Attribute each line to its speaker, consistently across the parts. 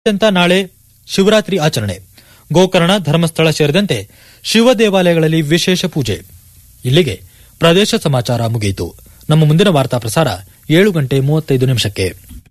Speaker 1: ಅಂತ ನಾಳೆ ಶಿವರಾತ್ರಿ ಆಚರಣೆ ಗೋಕರ್ಣ ಧರ್ಮಸ್ಥಳ ಸೇರಿದಂತೆ ಶಿವ ದೇವಾಲಯಗಳಲ್ಲಿ ವಿಶೇಷ ಪೂಜೆ ಇಲ್ಲಿಗೆ ಪ್ರದೇಶ ಸಮಾಚಾರ ಮುಗಿಯಿತು ನಮ್ಮ ಮುಂದಿನ ವಾರ್ತಾ ಪ್ರಸಾರ ಏಳು ಗಂಟೆ ಮೂವತ್ತೈದು ನಿಮಿಷಕ್ಕೆ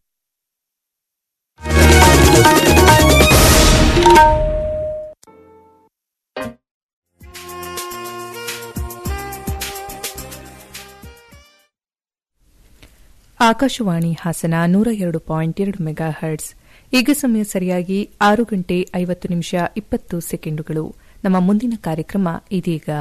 Speaker 2: ಆಕಾಶವಾಣಿ ಹಾಸನ ನೂರ ಎರಡು ಪಾಯಿಂಟ್ ಎರಡು ಮೆಗಾ ಹರ್ಟ್ಸ್ ಈಗ ಸಮಯ ಸರಿಯಾಗಿ ಆರು ಗಂಟೆ ಐವತ್ತು ನಿಮಿಷ ಇಪ್ಪತ್ತು ಸೆಕೆಂಡುಗಳು ನಮ್ಮ ಮುಂದಿನ ಕಾರ್ಯಕ್ರಮ ಇದೀಗ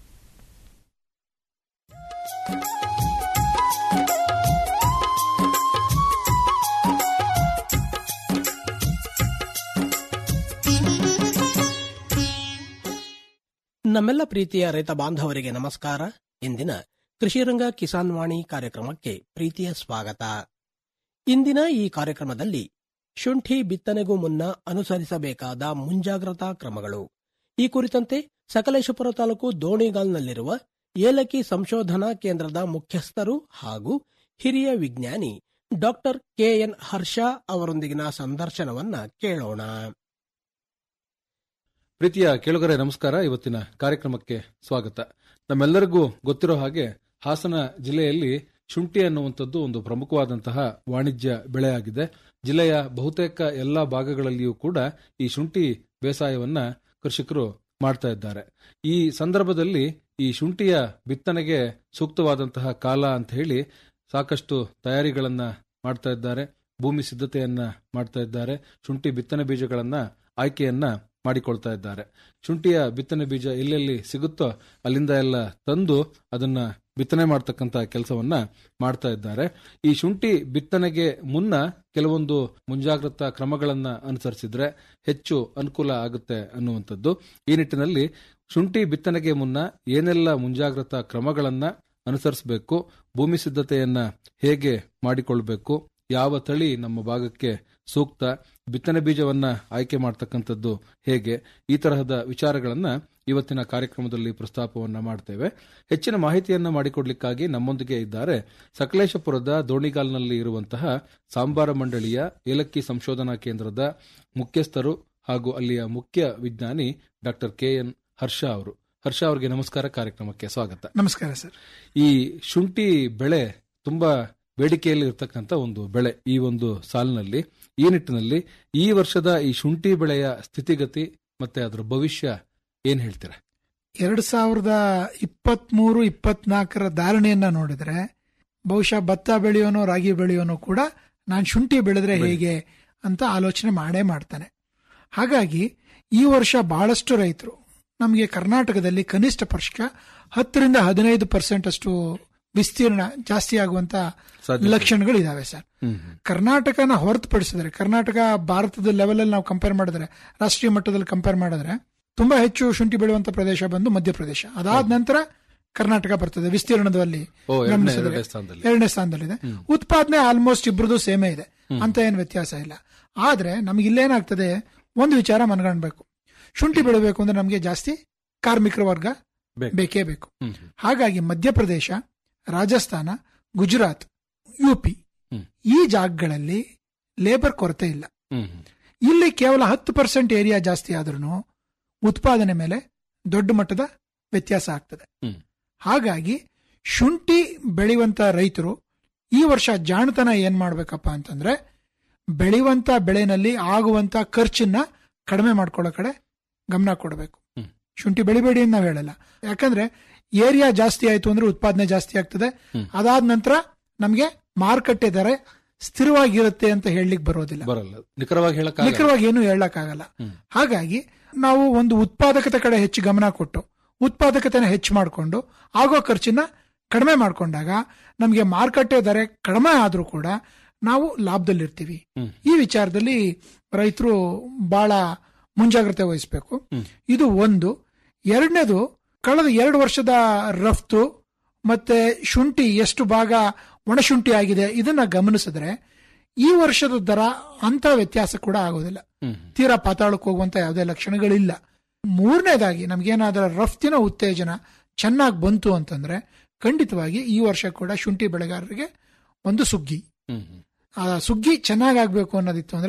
Speaker 3: ನಮ್ಮೆಲ್ಲ ಪ್ರೀತಿಯ ರೈತ ಬಾಂಧವರಿಗೆ ನಮಸ್ಕಾರ ಇಂದಿನ ಕೃಷಿರಂಗ ಕಿಸಾನ್ ವಾಣಿ ಕಾರ್ಯಕ್ರಮಕ್ಕೆ ಪ್ರೀತಿಯ ಸ್ವಾಗತ ಇಂದಿನ ಈ ಕಾರ್ಯಕ್ರಮದಲ್ಲಿ ಶುಂಠಿ ಬಿತ್ತನೆಗೂ ಮುನ್ನ ಅನುಸರಿಸಬೇಕಾದ ಮುಂಜಾಗ್ರತಾ ಕ್ರಮಗಳು ಈ ಕುರಿತಂತೆ ಸಕಲೇಶಪುರ ತಾಲೂಕು ದೋಣಿಗಾಲ್ನಲ್ಲಿರುವ ಏಲಕ್ಕಿ ಸಂಶೋಧನಾ ಕೇಂದ್ರದ ಮುಖ್ಯಸ್ಥರು ಹಾಗೂ ಹಿರಿಯ ವಿಜ್ಞಾನಿ ಡಾಕ್ಟರ್ ಕೆಎನ್ ಹರ್ಷ ಅವರೊಂದಿಗಿನ ಸಂದರ್ಶನವನ್ನ ಕೇಳೋಣ
Speaker 4: ಪ್ರೀತಿಯ ಕೇಳುಗರೆ ನಮಸ್ಕಾರ ಇವತ್ತಿನ ಕಾರ್ಯಕ್ರಮಕ್ಕೆ ಸ್ವಾಗತ ನಮ್ಮೆಲ್ಲರಿಗೂ ಗೊತ್ತಿರೋ ಹಾಗೆ ಹಾಸನ ಜಿಲ್ಲೆಯಲ್ಲಿ ಶುಂಠಿ ಅನ್ನುವಂಥದ್ದು ಒಂದು ಪ್ರಮುಖವಾದಂತಹ ವಾಣಿಜ್ಯ ಬೆಳೆಯಾಗಿದೆ ಜಿಲ್ಲೆಯ ಬಹುತೇಕ ಎಲ್ಲಾ ಭಾಗಗಳಲ್ಲಿಯೂ ಕೂಡ ಈ ಶುಂಠಿ ಬೇಸಾಯವನ್ನ ಕೃಷಿಕರು ಮಾಡ್ತಾ ಇದ್ದಾರೆ ಈ ಸಂದರ್ಭದಲ್ಲಿ ಈ ಶುಂಠಿಯ ಬಿತ್ತನೆಗೆ ಸೂಕ್ತವಾದಂತಹ ಕಾಲ ಅಂತ ಹೇಳಿ ಸಾಕಷ್ಟು ತಯಾರಿಗಳನ್ನ ಮಾಡ್ತಾ ಇದ್ದಾರೆ ಭೂಮಿ ಸಿದ್ಧತೆಯನ್ನ ಮಾಡ್ತಾ ಇದ್ದಾರೆ ಶುಂಠಿ ಬಿತ್ತನೆ ಬೀಜಗಳನ್ನ ಆಯ್ಕೆಯನ್ನ ಮಾಡಿಕೊಳ್ತಾ ಇದ್ದಾರೆ ಶುಂಠಿಯ ಬಿತ್ತನೆ ಬೀಜ ಎಲ್ಲೆಲ್ಲಿ ಸಿಗುತ್ತೋ ಅಲ್ಲಿಂದ ಎಲ್ಲ ತಂದು ಅದನ್ನ ಬಿತ್ತನೆ ಮಾಡ್ತಕ್ಕಂತ ಕೆಲಸವನ್ನ ಮಾಡ್ತಾ ಇದ್ದಾರೆ ಈ ಶುಂಠಿ ಬಿತ್ತನೆಗೆ ಮುನ್ನ ಕೆಲವೊಂದು ಮುಂಜಾಗ್ರತಾ ಕ್ರಮಗಳನ್ನ ಅನುಸರಿಸಿದ್ರೆ ಹೆಚ್ಚು ಅನುಕೂಲ ಆಗುತ್ತೆ ಅನ್ನುವಂಥದ್ದು ಈ ನಿಟ್ಟಿನಲ್ಲಿ ಶುಂಠಿ ಬಿತ್ತನೆಗೆ ಮುನ್ನ ಏನೆಲ್ಲ ಮುಂಜಾಗ್ರತಾ ಕ್ರಮಗಳನ್ನ ಅನುಸರಿಸಬೇಕು ಭೂಮಿ ಸಿದ್ಧತೆಯನ್ನ ಹೇಗೆ ಮಾಡಿಕೊಳ್ಬೇಕು ಯಾವ ತಳಿ ನಮ್ಮ ಭಾಗಕ್ಕೆ ಸೂಕ್ತ ಬಿತ್ತನೆ ಬೀಜವನ್ನ ಆಯ್ಕೆ ಮಾಡ್ತಕ್ಕಂಥದ್ದು ಹೇಗೆ ಈ ತರಹದ ವಿಚಾರಗಳನ್ನ ಇವತ್ತಿನ ಕಾರ್ಯಕ್ರಮದಲ್ಲಿ ಪ್ರಸ್ತಾಪವನ್ನ ಮಾಡ್ತೇವೆ ಹೆಚ್ಚಿನ ಮಾಹಿತಿಯನ್ನ ಮಾಡಿಕೊಡ್ಲಿಕ್ಕಾಗಿ ನಮ್ಮೊಂದಿಗೆ ಇದ್ದಾರೆ ಸಕಲೇಶಪುರದ ದೋಣಿಗಾಲ್ನಲ್ಲಿ ಇರುವಂತಹ ಸಾಂಬಾರ ಮಂಡಳಿಯ ಏಲಕ್ಕಿ ಸಂಶೋಧನಾ ಕೇಂದ್ರದ ಮುಖ್ಯಸ್ಥರು ಹಾಗೂ ಅಲ್ಲಿಯ ಮುಖ್ಯ ವಿಜ್ಞಾನಿ ಡಾಕ್ಟರ್ ಕೆ ಎನ್ ಹರ್ಷ ಅವರು ಹರ್ಷ ಅವರಿಗೆ ನಮಸ್ಕಾರ ಕಾರ್ಯಕ್ರಮಕ್ಕೆ ಸ್ವಾಗತ
Speaker 5: ನಮಸ್ಕಾರ ಸರ್
Speaker 4: ಈ ಶುಂಠಿ ಬೆಳೆ ತುಂಬಾ ಬೇಡಿಕೆಯಲ್ಲಿ ಇರ್ತಕ್ಕಂಥ ಒಂದು ಬೆಳೆ ಈ ಒಂದು ಸಾಲಿನಲ್ಲಿ ಈ ನಿಟ್ಟಿನಲ್ಲಿ ಈ ವರ್ಷದ ಈ ಶುಂಠಿ ಬೆಳೆಯ ಸ್ಥಿತಿಗತಿ ಮತ್ತೆ ಅದರ ಭವಿಷ್ಯ ಏನ್ ಹೇಳ್ತೀರಾ
Speaker 5: ಎರಡ್ ಸಾವಿರದ ಇಪ್ಪತ್ಮೂರು ಇಪ್ಪತ್ನಾಲ್ಕರ ಧಾರಣೆಯನ್ನ ನೋಡಿದ್ರೆ ಬಹುಶಃ ಭತ್ತ ಬೆಳೆಯೋನು ರಾಗಿ ಬೆಳೆಯೋನು ಕೂಡ ನಾನು ಶುಂಠಿ ಬೆಳೆದ್ರೆ ಹೇಗೆ ಅಂತ ಆಲೋಚನೆ ಮಾಡೇ ಮಾಡ್ತಾನೆ ಹಾಗಾಗಿ ಈ ವರ್ಷ ಬಹಳಷ್ಟು ರೈತರು ನಮಗೆ ಕರ್ನಾಟಕದಲ್ಲಿ ಕನಿಷ್ಠ ಪಕ್ಷ ಹತ್ತರಿಂದ ಹದಿನೈದು ಪರ್ಸೆಂಟ್ ಅಷ್ಟು ವಿಸ್ತೀರ್ಣ ಜಾಸ್ತಿ ಆಗುವಂತ
Speaker 4: ಸಾಧ್ಯತೆ.
Speaker 5: ಲಕ್ಷಣಗಳು ಇದಾವೆ ಸರ್ ಕರ್ನಾಟಕನ ಹೊರತುಪಡಿಸಿದ್ರೆ ಕರ್ನಾಟಕ ಭಾರತದ ಲೆವೆಲ್ ಅಲ್ಲಿ ನಾವು ಕಂಪೇರ್ ಮಾಡಿದ್ರೆ ರಾಷ್ಟ್ರೀಯ ಮಟ್ಟದಲ್ಲಿ ಕಂಪೇರ್ ಮಾಡಿದ್ರೆ ತುಂಬಾ ಹೆಚ್ಚು ಶುಂಠಿ ಬೆಳೆಯುವಂತ ಪ್ರದೇಶ ಬಂದು ಮಧ್ಯಪ್ರದೇಶ ಅದಾದ ನಂತರ ಕರ್ನಾಟಕ ಬರ್ತದೆ ವಿಸ್ತೀರ್ಣದಲ್ಲಿ
Speaker 4: ಓ, ಎರಡನೇ-
Speaker 5: ಗಮನಿಸಿದ್ರೆ
Speaker 4: ಎರಡನೇ ಸ್ಥಾನದಲ್ಲಿ.
Speaker 5: ಎರಡನೇ ಸ್ಥಾನದಲ್ಲಿದೆ ಉತ್ಪಾದನೆ ಆಲ್ಮೋಸ್ಟ್ ಇಬ್ಬರದು ಸೇಮೇ ಇದೆ ಅಂತ ಏನು ವ್ಯತ್ಯಾಸ ಇಲ್ಲ ಆದ್ರೆ ನಮ್ಗೆ ಇಲ್ಲೇನಾಗ್ತದೆ ಒಂದು ವಿಚಾರ ಮನಗಾಣ್ಬೇಕು ಶುಂಠಿ ಬೆಳಿಬೇಕು ಅಂದ್ರೆ ನಮಗೆ ಜಾಸ್ತಿ ಕಾರ್ಮಿಕರ ವರ್ಗ
Speaker 4: ಬೇಕು.
Speaker 5: ಬೇಕೇ ಬೇಕು
Speaker 4: ಹ್ಮ್, ಹ್ಮ್.
Speaker 5: ಹಾಗಾಗಿ ಮಧ್ಯಪ್ರದೇಶ ರಾಜಸ್ಥಾನ ಗುಜರಾತ್ ಯುಪಿ
Speaker 4: ಹ್ಮ್.
Speaker 5: ಈ ಜಾಗಗಳಲ್ಲಿ ಲೇಬರ್ ಕೊರತೆ ಇಲ್ಲ
Speaker 4: ಹ್ಮ್, ಹ್ಮ್.
Speaker 5: ಇಲ್ಲಿ ಕೇವಲ ಹತ್ತು ಪರ್ಸೆಂಟ್ ಏರಿಯಾ ಜಾಸ್ತಿ ಆದ್ರೂ ಉತ್ಪಾದನೆ ಮೇಲೆ ದೊಡ್ಡ ಮಟ್ಟದ ವ್ಯತ್ಯಾಸ ಆಗ್ತದೆ
Speaker 4: ಹ್ಮ್.
Speaker 5: ಹಾಗಾಗಿ ಶುಂಠಿ ಬೆಳೆಯುವಂತ ರೈತರು ಈ ವರ್ಷ ಜಾಣತನ ಏನ್ ಮಾಡ್ಬೇಕಪ್ಪ ಅಂತಂದ್ರೆ ಬೆಳೆಯುವಂತ ಬೆಳೆನಲ್ಲಿ ಆಗುವಂತ ಖರ್ಚನ್ನ ಕಡಿಮೆ ಮಾಡ್ಕೊಳ್ಳೋ ಕಡೆ ಗಮನ ಕೊಡಬೇಕು
Speaker 4: ಹ್ಮ್.
Speaker 5: ಶುಂಠಿ ಬೆಳಿಬೇಡಿ ಅಂತ ನಾವು ಹೇಳಲ್ಲ ಯಾಕಂದ್ರೆ ಏರಿಯಾ ಜಾಸ್ತಿ ಆಯ್ತು ಅಂದ್ರೆ ಉತ್ಪಾದನೆ ಜಾಸ್ತಿ ಆಗ್ತದೆ
Speaker 4: ಹ್ಮ್.
Speaker 5: ಅದಾದ ನಂತರ ನಮಗೆ ಮಾರುಕಟ್ಟೆ ದರ ಸ್ಥಿರವಾಗಿರುತ್ತೆ ಅಂತ ಹೇಳಲಿಕ್ಕೆ ಬರೋದಿಲ್ಲ
Speaker 4: ಬರಲ್ಲ ನಿಖರವಾಗಿ ಹೇಳಕ್
Speaker 5: ನಿಖರವಾಗಿ ಏನು ಹೇಳಕ್ಕಾಗಲ್ಲ
Speaker 4: ಹ್ಮ್.
Speaker 5: ಹಾಗಾಗಿ ನಾವು ಒಂದು ಉತ್ಪಾದಕತೆ ಕಡೆ ಹೆಚ್ಚು ಗಮನ ಕೊಟ್ಟು ಉತ್ಪಾದಕತೆನ ಹೆಚ್ಚು ಮಾಡಿಕೊಂಡು ಆಗೋ ಖರ್ಚನ್ನ ಕಡಿಮೆ ಮಾಡ್ಕೊಂಡಾಗ ನಮಗೆ ಮಾರುಕಟ್ಟೆ ದರ ಕಡಿಮೆ ಆದ್ರೂ ಕೂಡ ನಾವು ಲಾಭದಲ್ಲಿರ್ತೀವಿ
Speaker 4: ಹ್ಮ್.
Speaker 5: ಈ ವಿಚಾರದಲ್ಲಿ ರೈತರು ಬಹಳ ಮುಂಜಾಗ್ರತೆ ವಹಿಸಬೇಕು
Speaker 4: ಹ್ಮ್.
Speaker 5: ಇದು ಒಂದು ಎರಡನೇದು ಕಳೆದ ಎರಡು ವರ್ಷದ ರಫ್ತು ಮತ್ತೆ ಶುಂಠಿ ಎಷ್ಟು ಭಾಗ ಒಣಶುಂಠಿ ಆಗಿದೆ ಇದನ್ನ ಗಮನಿಸಿದ್ರೆ ಈ ವರ್ಷದ ದರ ಅಂತ ವ್ಯತ್ಯಾಸ ಕೂಡ ಆಗೋದಿಲ್ಲ
Speaker 4: ಹ್ಮ್.
Speaker 5: ತೀರಾ ಪಾತಾಳಕ್ಕೆ ಹೋಗುವಂತ ಯಾವುದೇ ಲಕ್ಷಣಗಳಿಲ್ಲ ಮೂರನೇದಾಗಿ ನಮ್ಗೇನಾದ್ರೂ ರಫ್ತಿನ ಉತ್ತೇಜನ ಚೆನ್ನಾಗಿ ಬಂತು ಅಂತಂದ್ರೆ ಖಂಡಿತವಾಗಿ ಈ ವರ್ಷ ಕೂಡ ಶುಂಠಿ ಬೆಳೆಗಾರರಿಗೆ ಒಂದು ಸುಗ್ಗಿ
Speaker 4: ಹ್ಮ್, ಹ್ಮ್.
Speaker 5: ಆ ಸುಗ್ಗಿ ಚೆನ್ನಾಗಾಗ್ಬೇಕು ಅನ್ನೋದಿತ್ತು ಅಂದ್ರೆ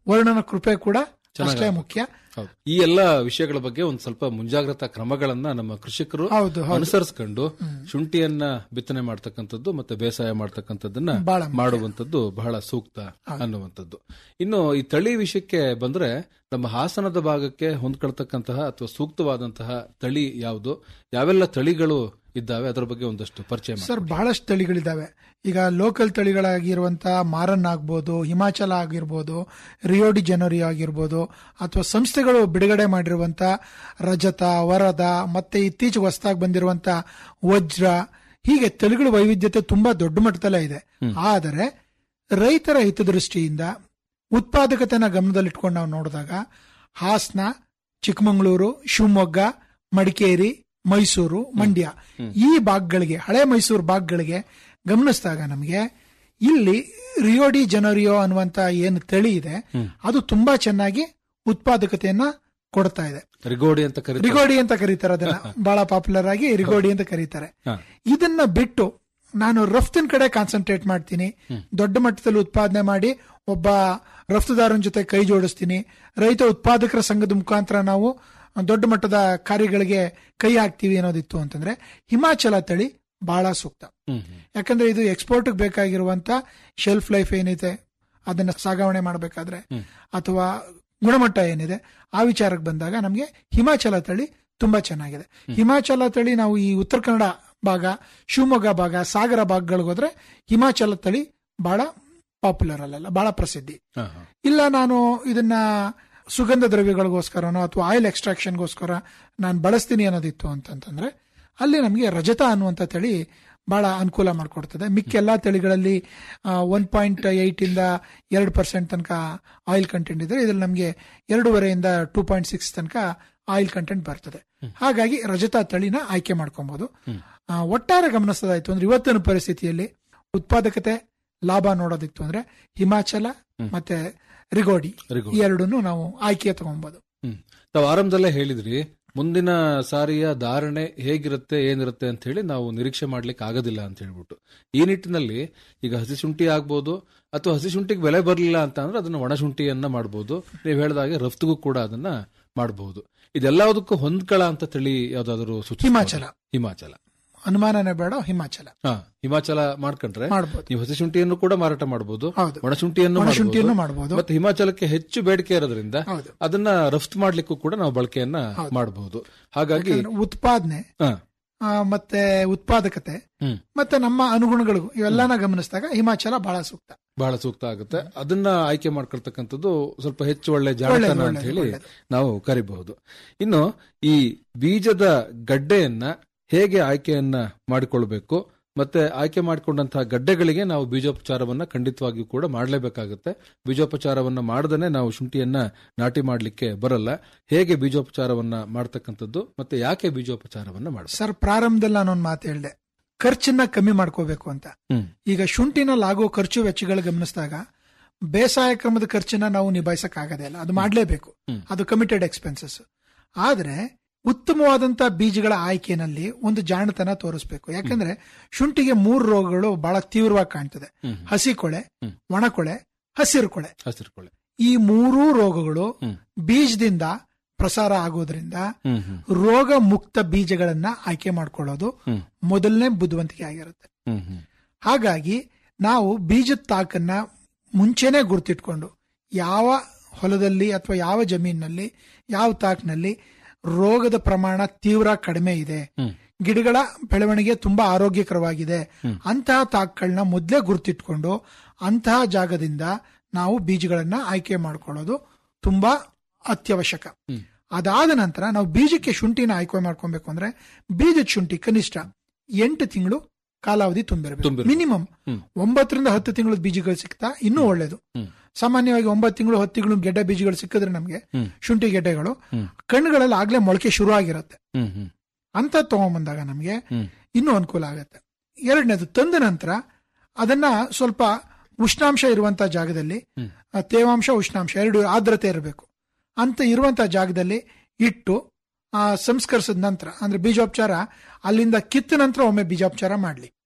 Speaker 5: ವರ್ಣನ ಕೃಪೆ ಕೂಡ ಅಷ್ಟೇ
Speaker 4: ಚೆನ್ನಾಗಾಗ್ಬೇಕು.
Speaker 5: ಮುಖ್ಯ
Speaker 4: ಹೌದು. ಈ ಎಲ್ಲ ವಿಷಯಗಳ ಬಗ್ಗೆ ಒಂದ್ ಸ್ವಲ್ಪ ಮುಂಜಾಗ್ರತಾ ಕ್ರಮಗಳನ್ನ ನಮ್ಮ ಕೃಷಿಕರು
Speaker 5: ಹೌದು, ಹೌದು.
Speaker 4: ಅನುಸರಿಸಿಕೊಂಡು ಶುಂಠಿಯನ್ನ ಬಿತ್ತನೆ ಮಾಡ್ತಕ್ಕಂಥದ್ದು ಮತ್ತೆ ಬೇಸಾಯ ಮಾಡ್ತಕ್ಕಂಥದ್ದನ್ನ
Speaker 5: ಬಹಳ ಮುಖ್ಯ.
Speaker 4: ಮಾಡುವಂತದ್ದು ಬಹಳ ಸೂಕ್ತ ಅನ್ನುವಂಥದ್ದು ಇನ್ನು ಈ ತಳಿ ವಿಷಯಕ್ಕೆ ಬಂದ್ರೆ ನಮ್ಮ ಹಾಸನದ ಭಾಗಕ್ಕೆ ಹೊಂದ್ಕೊಳ್ತಕ್ಕಂತಹ ಅಥವಾ ಸೂಕ್ತವಾದಂತಹ ತಳಿ ಯಾವುದು ಯಾವೆಲ್ಲ ತಳಿಗಳು ಇದ್ದಾವೆ ಅದರ ಬಗ್ಗೆ ಒಂದಷ್ಟು ಪರಿಚಯ ಮಾಡಿ.
Speaker 5: ಸರ್ ಬಹಳಷ್ಟು ತಳಿಗಳಿದಾವೆ ಈಗ ಲೋಕಲ್ ತಳಿಗಳಾಗಿರುವಂತಹ ಮಾರನ್ ಆಗ್ಬೋದು ಹಿಮಾಚಲ ಆಗಿರ್ಬೋದು ರಿಯೋಡಿ ಜನರಿ ಆಗಿರ್ಬೋದು ಅಥವಾ ಸಂಸ್ಥೆಗಳು ಬಿಡುಗಡೆ ಮಾಡಿರುವಂತ ರಜತ ವರದ ಮತ್ತೆ ಇತ್ತೀಚೆಗೆ ಹೊಸದಾಗಿ ಬಂದಿರುವಂತ ವಜ್ರ ಹೀಗೆ ತಳಿಗಳ ವೈವಿಧ್ಯತೆ ತುಂಬಾ ದೊಡ್ಡ ಮಟ್ಟದಲ್ಲೇ ಇದೆ ಆದರೆ ರೈತರ ಹಿತದೃಷ್ಟಿಯಿಂದ ಉತ್ಪಾದಕತೆನ ಗಮನದಲ್ಲಿಟ್ಕೊಂಡು ನಾವು ನೋಡಿದಾಗ ಹಾಸನ ಚಿಕ್ಕಮಗಳೂರು ಶಿವಮೊಗ್ಗ ಮಡಿಕೇರಿ ಮೈಸೂರು ಮಂಡ್ಯ ಈ ಭಾಗಗಳಿಗೆ ಹಳೆ ಮೈಸೂರು ಭಾಗಗಳಿಗೆ ಗಮನಿಸಿದಾಗ ನಮಗೆ ಇಲ್ಲಿ ರಿಯೋಡಿ ಜನರಿಯೋ ಅನ್ನುವಂತ ಏನು ತಳಿ ಇದೆ ಅದು ತುಂಬಾ ಚೆನ್ನಾಗಿ ಉತ್ಪಾದಕತೆಯನ್ನ ಕೊಡ್ತಾ ಇದೆ
Speaker 4: ರಿಗೋಡಿ ಅಂತ ಕರೀತಾರೆ
Speaker 5: ರಿಗೋಡಿ ಅಂತ ಕರೀತಾರೆ ಅದನ್ನ ಬಹಳ ಪಾಪ್ಯುಲರ್ ಆಗಿ ರಿಗೋಡಿ ಅಂತ ಕರೀತಾರೆ
Speaker 4: ಹಾ.
Speaker 5: ಇದನ್ನ ಬಿಟ್ಟು ನಾನು ರಫ್ತಿನ ಕಡೆ ಕಾನ್ಸಂಟ್ರೇಟ್ ಮಾಡ್ತೀನಿ ದೊಡ್ಡ ಮಟ್ಟದಲ್ಲಿ ಉತ್ಪಾದನೆ ಮಾಡಿ ಒಬ್ಬ ರಫ್ತುದಾರನ ಜೊತೆ ಕೈ ಜೋಡಿಸ್ತೀನಿ ರೈತ ಉತ್ಪಾದಕರ ಸಂಘದ ಮುಖಾಂತರ ನಾವು ದೊಡ್ಡ ಮಟ್ಟದ ಕಾರ್ಯಗಳಿಗೆ ಕೈ ಹಾಕ್ತಿವಿ ಅನ್ನೋದಿತ್ತು ಅಂತಂದ್ರೆ ಹಿಮಾಚಲ ತಳಿ ಬಹಳ ಸೂಕ್ತ
Speaker 4: ಹ್ಮ್, ಹ್ಮ್.
Speaker 5: ಯಾಕಂದ್ರೆ ಇದು ಎಕ್ಸ್ಪೋರ್ಟ್ ಬೇಕಾಗಿರುವಂತ ಶೆಲ್ಫ್ ಲೈಫ್ ಏನಿದೆ ಅದನ್ನ ಸಾಗಣೆ ಮಾಡಬೇಕಾದ್ರೆ ಅಥವಾ ಗುಣಮಟ್ಟ ಏನಿದೆ ಆ ವಿಚಾರಕ್ಕೆ ಬಂದಾಗ ನಮಗೆ ಹಿಮಾಚಲ ತಳಿ ತುಂಬಾ ಚೆನ್ನಾಗಿದೆ ಹಿಮಾಚಲ ತಳಿ ನಾವು ಈ ಉತ್ತರ ಕನ್ನಡ ಭಾಗ ಶಿವಮೊಗ್ಗ ಭಾಗ ಸಾಗರ ಭಾಗಗಳಿಗೆ ಹೋದ್ರೆ ಹಿಮಾಚಲ ತಳಿ ಬಹಳ ಪಾಪ್ಯುಲರ್ ಅಲ್ಲಲ್ಲ ಬಹಳ ಪ್ರಸಿದ್ಧಿ
Speaker 4: ಹಾ, ಹಾ.
Speaker 5: ಇಲ್ಲ ನಾನು ಇದನ್ನ ಸುಗಂಧ ದ್ರವ್ಯಗಳಿಗೋಸ್ಕರನೋ ಅಥವಾ ಆಯಿಲ್ ಎಕ್ಸ್ಟ್ರಾಕ್ಷನ್ಗೋಸ್ಕರ ನಾನು ಬಳಸ್ತೀನಿ ಅನ್ನೋದಿತ್ತು ಅಂತಂತಂದ್ರೆ ಅಲ್ಲಿ ನಮಗೆ ರಜತ ಅನ್ನುವಂಥ ತಳಿ ಬಹಳ ಅನುಕೂಲ ಮಾಡಿಕೊಡ್ತದೆ ಮಿಕ್ಕ ಎಲ್ಲಾ ತಳಿಗಳಲ್ಲಿ ಒನ್ ಪಾಯಿಂಟ್ ಏಟ್ ಇಂದ ಎರಡು ಪರ್ಸೆಂಟ್ ತನಕ ಆಯಿಲ್ ಕಂಟೆಂಟ್ ಇದ್ರೆ ಇದ್ರಲ್ಲಿ ನಮಗೆ ಎರಡೂವರೆಯಿಂದ ಟೂ ಪಾಯಿಂಟ್ ಸಿಕ್ಸ್ ತನಕ ಆಯಿಲ್ ಕಂಟೆಂಟ್ ಬರ್ತದೆ ಹಾಗಾಗಿ ರಜತ ತಳಿನ ಆಯ್ಕೆ ಮಾಡ್ಕೊಬಹುದು ಆ, ಒಟ್ಟಾರೆ ಗಮನಿಸೋದಾಯ್ತು ಅಂದ್ರೆ ಇವತ್ತಿನ ಪರಿಸ್ಥಿತಿಯಲ್ಲಿ ಉತ್ಪಾದಕತೆ ಲಾಭ ನೋಡೋದಿತ್ತು ಅಂದ್ರೆ ಹಿಮಾಚಲ ಮತ್ತೆ ರಿಗೋಡಿ
Speaker 4: ರಿಗೋಡಿ.
Speaker 5: ಈ ಎರಡನ್ನು ನಾವು ಆಯ್ಕೆ ತಗೊಬಹುದು
Speaker 4: ಹ್ಮ್. ತಾವು ಆರಂಭದಲ್ಲೇ ಹೇಳಿದ್ರಿ ಮುಂದಿನ ಸಾರಿಯ ಧಾರಣೆ ಹೇಗಿರುತ್ತೆ ಏನಿರುತ್ತೆ ಅಂತ ಹೇಳಿ ನಾವು ನಿರೀಕ್ಷೆ ಮಾಡ್ಲಿಕ್ಕೆ ಆಗೋದಿಲ್ಲ ಅಂತ ಹೇಳ್ಬಿಟ್ಟು ಈ ನಿಟ್ಟಿನಲ್ಲಿ ಈಗ ಹಸಿ ಶುಂಠಿ ಆಗ್ಬೋದು ಅಥವಾ ಹಸಿ ಶುಂಠಿಗೆ ಬೆಲೆ ಬರಲಿಲ್ಲ ಅಂತ ಅಂದ್ರೆ ಅದನ್ನ ಒಣ ಶುಂಠಿಯನ್ನ ಮಾಡಬಹುದು ನೀವು ಹೇಳಿದಾಗೆ ರಫ್ತಿಗೂ ಕೂಡ ಅದನ್ನ ಮಾಡಬಹುದು ಇದೆಲ್ಲದಕ್ಕೂ ಹೊಂದ್ಕಳ ಅಂತ ತಳಿ ಯಾವ್ದಾದ್ರು ಸೂಚಿಸ್ಬೋದಾ?
Speaker 5: ಹಿಮಾಚಲ.
Speaker 4: ಹಿಮಾಚಲ
Speaker 5: ಅನುಮಾನನೇ ಬೇಡ ಹಿಮಾಚಲ
Speaker 4: ಹಾ ಹಿಮಾಚಲ ಮಾಡ್ಕೊಂಡ್ರೆ
Speaker 5: ಮಾಡ್ಬೋದು.
Speaker 4: ನೀವು ಹಸಿ ಶುಂಠಿಯನ್ನು ಕೂಡ ಮಾರಾಟ ಮಾಡಬಹುದು
Speaker 5: ಹೌದು.
Speaker 4: ಒಣ ಶುಂಠಿಯನ್ನು
Speaker 5: ಒಣ
Speaker 4: ಮಾಡ್ಬೋದು.
Speaker 5: ಶುಂಠಿಯನ್ನು ಮಾಡ್ಬೋದು.
Speaker 4: ಮತ್ತೆ ಹಿಮಾಚಲಕ್ಕೆ ಹೆಚ್ಚು ಬೇಡಿಕೆ ಇರೋದ್ರಿಂದ
Speaker 5: ಹೌದು.
Speaker 4: ಅದನ್ನ ರಫ್ತು ಮಾಡ್ಲಿಕ್ಕೂ ಕೂಡ ನಾವು ಬಳಕೆಯನ್ನ ಮಾಡಬಹುದು ಹಾಗಾಗಿ
Speaker 5: ಯಾಕಂದ್ರೆ ಉತ್ಪಾದನೆ
Speaker 4: ಹಾ,
Speaker 5: ಆ, ಮತ್ತೆ ಉತ್ಪಾದಕತೆ
Speaker 4: ಹ್ಮ್.
Speaker 5: ಮತ್ತೆ ನಮ್ಮ ಅನುಗುಣಗಳು ಇವೆಲ್ಲನ ಗಮನಿಸಿದಾಗ ಹಿಮಾಚಲ ಬಹಳ ಸೂಕ್ತ
Speaker 4: ಬಹಳ ಸೂಕ್ತ ಆಗುತ್ತೆ ಅದನ್ನ ಆಯ್ಕೆ ಮಾಡ್ಕೊಳ್ತಕ್ಕಂಥದ್ದು ಸ್ವಲ್ಪ ಹೆಚ್ಚು ಒಳ್ಳೆ ಜಾಣತನ
Speaker 5: ಒಳ್ಳೆದು,
Speaker 4: ಅಂತ
Speaker 5: ಒಳ್ಳೆದು,
Speaker 4: ಹೇಳಿ
Speaker 5: ಒಳ್ಳೆದು.
Speaker 4: ನಾವು ಕರಿಬಹುದು ಇನ್ನು ಈ ಬೀಜದ ಗಡ್ಡೆಯನ್ನ ಹೇಗೆ ಆಯ್ಕೆಯನ್ನ ಮಾಡಿಕೊಳ್ಬೇಕು ಮತ್ತೆ ಆಯ್ಕೆ ಮಾಡಿಕೊಂಡಂತಹ ಗಡ್ಡೆಗಳಿಗೆ ನಾವು ಬೀಜೋಪಚಾರವನ್ನ ಖಂಡಿತವಾಗಿಯೂ ಕೂಡ ಮಾಡಲೇಬೇಕಾಗುತ್ತೆ ಬೀಜೋಪಚಾರವನ್ನ ಮಾಡದನೆ ನಾವು ಶುಂಠಿಯನ್ನ ನಾಟಿ ಮಾಡ್ಲಿಕ್ಕೆ ಬರಲ್ಲ ಹೇಗೆ ಬೀಜೋಪಚಾರವನ್ನ ಮಾಡ್ತಕ್ಕಂಥದ್ದು ಮತ್ತೆ ಯಾಕೆ ಬೀಜೋಪಚಾರವನ್ನ ಮಾಡಬೇಕು
Speaker 5: ಸರ್ ಪ್ರಾರಂಭದಲ್ಲಿ ನಾನೊಂದು ಮಾತು ಹೇಳಿದೆ ಖರ್ಚನ್ನ ಕಮ್ಮಿ ಮಾಡ್ಕೋಬೇಕು ಅಂತ
Speaker 4: ಹ್ಮ್
Speaker 5: ಈಗ ಶುಂಠಿನಲ್ಲಿ ಆಗೋ ಖರ್ಚು ವೆಚ್ಚಗಳು ಗಮನಿಸಿದಾಗ ಬೇಸಾಯ ಕ್ರಮದ ಖರ್ಚನ್ನ ನಾವು ನಿಭಾಯಿಸಕ್ ಆಗದೇ ಇಲ್ಲ ಅದು ಮಾಡಲೇಬೇಕು
Speaker 4: ಹ್ಮ್.
Speaker 5: ಅದು ಕಮಿಟೆಡ್ ಎಕ್ಸ್ಪೆನ್ಸಸ್ ಆದ್ರೆ ಉತ್ತಮವಾದಂತ ಬೀಜಗಳ ಆಯ್ಕೆನಲ್ಲಿ ಒಂದು ಜಾಣತನ ತೋರಿಸ್ಬೇಕು ಯಾಕಂದ್ರೆ ಶುಂಠಿಗೆ ಮೂರು ರೋಗಗಳು ಬಹಳ ತೀವ್ರವಾಗಿ ಕಾಣ್ತದೆ
Speaker 4: ಹ್ಮ್.
Speaker 5: ಹಸಿ ಕೊಳೆ
Speaker 4: ಹ್ಮ್.
Speaker 5: ಒಣಕೊಳೆ ಹಸಿರು ಕೊಳೆ
Speaker 4: ಹಸಿರುಕೊಳ್ಳೆ
Speaker 5: ಈ ಮೂರೂ ರೋಗಗಳು
Speaker 4: ಹ್ಮ್.
Speaker 5: ಬೀಜದಿಂದ ಪ್ರಸಾರ ಆಗೋದ್ರಿಂದ
Speaker 4: ಹ್ಮ್ ಹ್ಮ್
Speaker 5: ರೋಗ ಮುಕ್ತ ಬೀಜಗಳನ್ನ ಆಯ್ಕೆ ಮಾಡ್ಕೊಳ್ಳೋದು
Speaker 4: ಹ್ಮ್.
Speaker 5: ಮೊದಲನೇ ಬುದ್ಧಿವಂತಿಕೆ ಆಗಿರುತ್ತೆ
Speaker 4: ಹ್ಮ್ ಹ್ಮ್
Speaker 5: ಹಾಗಾಗಿ ನಾವು ಬೀಜದ ತಾಕನ್ನ ಮುಂಚೆನೆ ಗುರ್ತಿಟ್ಕೊಂಡು ಯಾವ ಹೊಲದಲ್ಲಿ ಅಥವಾ ಯಾವ ಜಮೀನಿನಲ್ಲಿ ಯಾವ ತಾಕ್ನಲ್ಲಿ ರೋಗದ ಪ್ರಮಾಣ ತೀವ್ರ ಕಡಿಮೆ ಇದೆ
Speaker 4: ಹ್ಮ್.
Speaker 5: ಗಿಡಗಳ ಬೆಳವಣಿಗೆ ತುಂಬಾ ಆರೋಗ್ಯಕರವಾಗಿದೆ ಅಂತಹ ತಾಕ್ಗಳನ್ನ ಮೊದಲೇ ಗುರ್ತಿಟ್ಕೊಂಡು ಅಂತಹ ಜಾಗದಿಂದ ನಾವು ಬೀಜಗಳನ್ನ ಆಯ್ಕೆ ಮಾಡ್ಕೊಳ್ಳೋದು ತುಂಬಾ ಅತ್ಯವಶ್ಯಕ ಅದಾದ ನಂತರ ನಾವು ಬೀಜಕ್ಕೆ ಶುಂಠಿನ ಆಯ್ಕೆ ಮಾಡ್ಕೊಬೇಕು ಅಂದ್ರೆ ಬೀಜದ ಶುಂಠಿ ಕನಿಷ್ಠ ಎಂಟು ತಿಂಗಳು ಕಾಲಾವಧಿ ತುಂಬಿರಬೇಕು
Speaker 4: ತುಂಬಿರ್ಬೇಕು.
Speaker 5: ಮಿನಿಮಮ್
Speaker 4: ಹ್ಮ್.
Speaker 5: ಒಂಬತ್ತರಿಂದ ಹತ್ತು ತಿಂಗಳ ಬೀಜಗಳು ಸಿಗ್ತಾ ಇನ್ನೂ ಒಳ್ಳೇದು
Speaker 4: ಹ್ಮ್.
Speaker 5: ಸಾಮಾನ್ಯವಾಗಿ ಒಂಬತ್ತು ತಿಂಗಳು ಹತ್ತು ತಿಂಗಳು ಗೆಡ್ಡೆ ಬೀಜಗಳು ಸಿಕ್ಕಿದ್ರೆ ನಮಗೆ
Speaker 4: ಹ್ಮ್.
Speaker 5: ಶುಂಠಿ ಗೆಡ್ಡೆಗಳು
Speaker 4: ಹ್ಮ್.
Speaker 5: ಕಣ್ಣುಗಳಲ್ಲಿ ಆಗ್ಲೇ ಮೊಳಕೆ ಶುರು ಆಗಿರುತ್ತೆ
Speaker 4: ಹ್ಮ್ ಹ್ಮ್
Speaker 5: ಅಂತ ತಗೊಂಬಂದಾಗ ನಮಗೆ
Speaker 4: ಹ್ಮ್.
Speaker 5: ಇನ್ನೂ ಅನುಕೂಲ ಆಗುತ್ತೆ ಎರಡನೇದು ತಂದ ನಂತರ ಅದನ್ನ ಸ್ವಲ್ಪ ಉಷ್ಣಾಂಶ ಇರುವಂತ ಜಾಗದಲ್ಲಿ
Speaker 4: ಹ್ಮ್.
Speaker 5: ಆ, ತೇವಾಂಶ ಉಷ್ಣಾಂಶ ಎರಡು ಆರ್ದ್ರತೆ ಇರಬೇಕು ಅಂತ ಇರುವಂತ ಜಾಗದಲ್ಲಿ ಇಟ್ಟು ಆ, ಸಂಸ್ಕರಿಸಿದ ನಂತರ ಅಂದ್ರೆ ಬೀಜೋಪಚಾರ ಅಲ್ಲಿಂದ ಕಿತ್ತ ನಂತರ ಒಮ್ಮೆ ಬೀಜೋಪಚಾರ ಮಾಡ್ಲಿ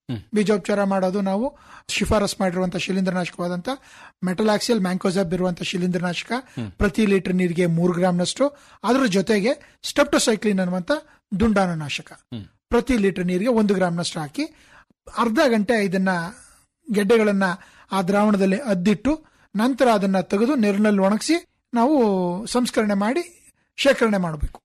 Speaker 5: ಬೀಜೋಪಚಾರ ಮಾಡೋದು ನಾವು ಶಿಫಾರಸ್ ಮಾಡಿರುವಂತಹ ಶಿಲೀಂಧ್ರನಾಶಕವಾದಂತ ಮೆಟಲಾಕ್ಸಿಲ್ ಮ್ಯಾಂಕೋಸಾಬ್ ಇರುವಂತಹ ಶಿಲೀಂಧ್ರನಾಶಕ ಪ್ರತಿ ಲೀಟರ್ ನೀರಿಗೆ ಮೂರು ಗ್ರಾಮ್ನಷ್ಟು ಅದರ ಜೊತೆಗೆ ಸ್ಟೆಪ್ಟೋಸೈಕ್ಲಿನ್ ಅನ್ನುವಂತ ದುಂಡಾಣುನಾಶಕ ಪ್ರತಿ ಲೀಟರ್ ನೀರಿಗೆ ಒಂದು ಗ್ರಾಮ್ನಷ್ಟು ಹಾಕಿ ಅರ್ಧ ಗಂಟೆ ಇದನ್ನ ಗೆಡ್ಡೆಗಳನ್ನ ಆ ದ್ರಾವಣದಲ್ಲಿ ಅದ್ದಿಟ್ಟು ನಂತರ ಅದನ್ನ ತೆಗೆದು ನೀರಿನಲ್ಲಿ ಒಣಗಿಸಿ ನಾವು ಸಂಸ್ಕರಣೆ ಮಾಡಿ ಶೇಖರಣೆ ಮಾಡಬೇಕು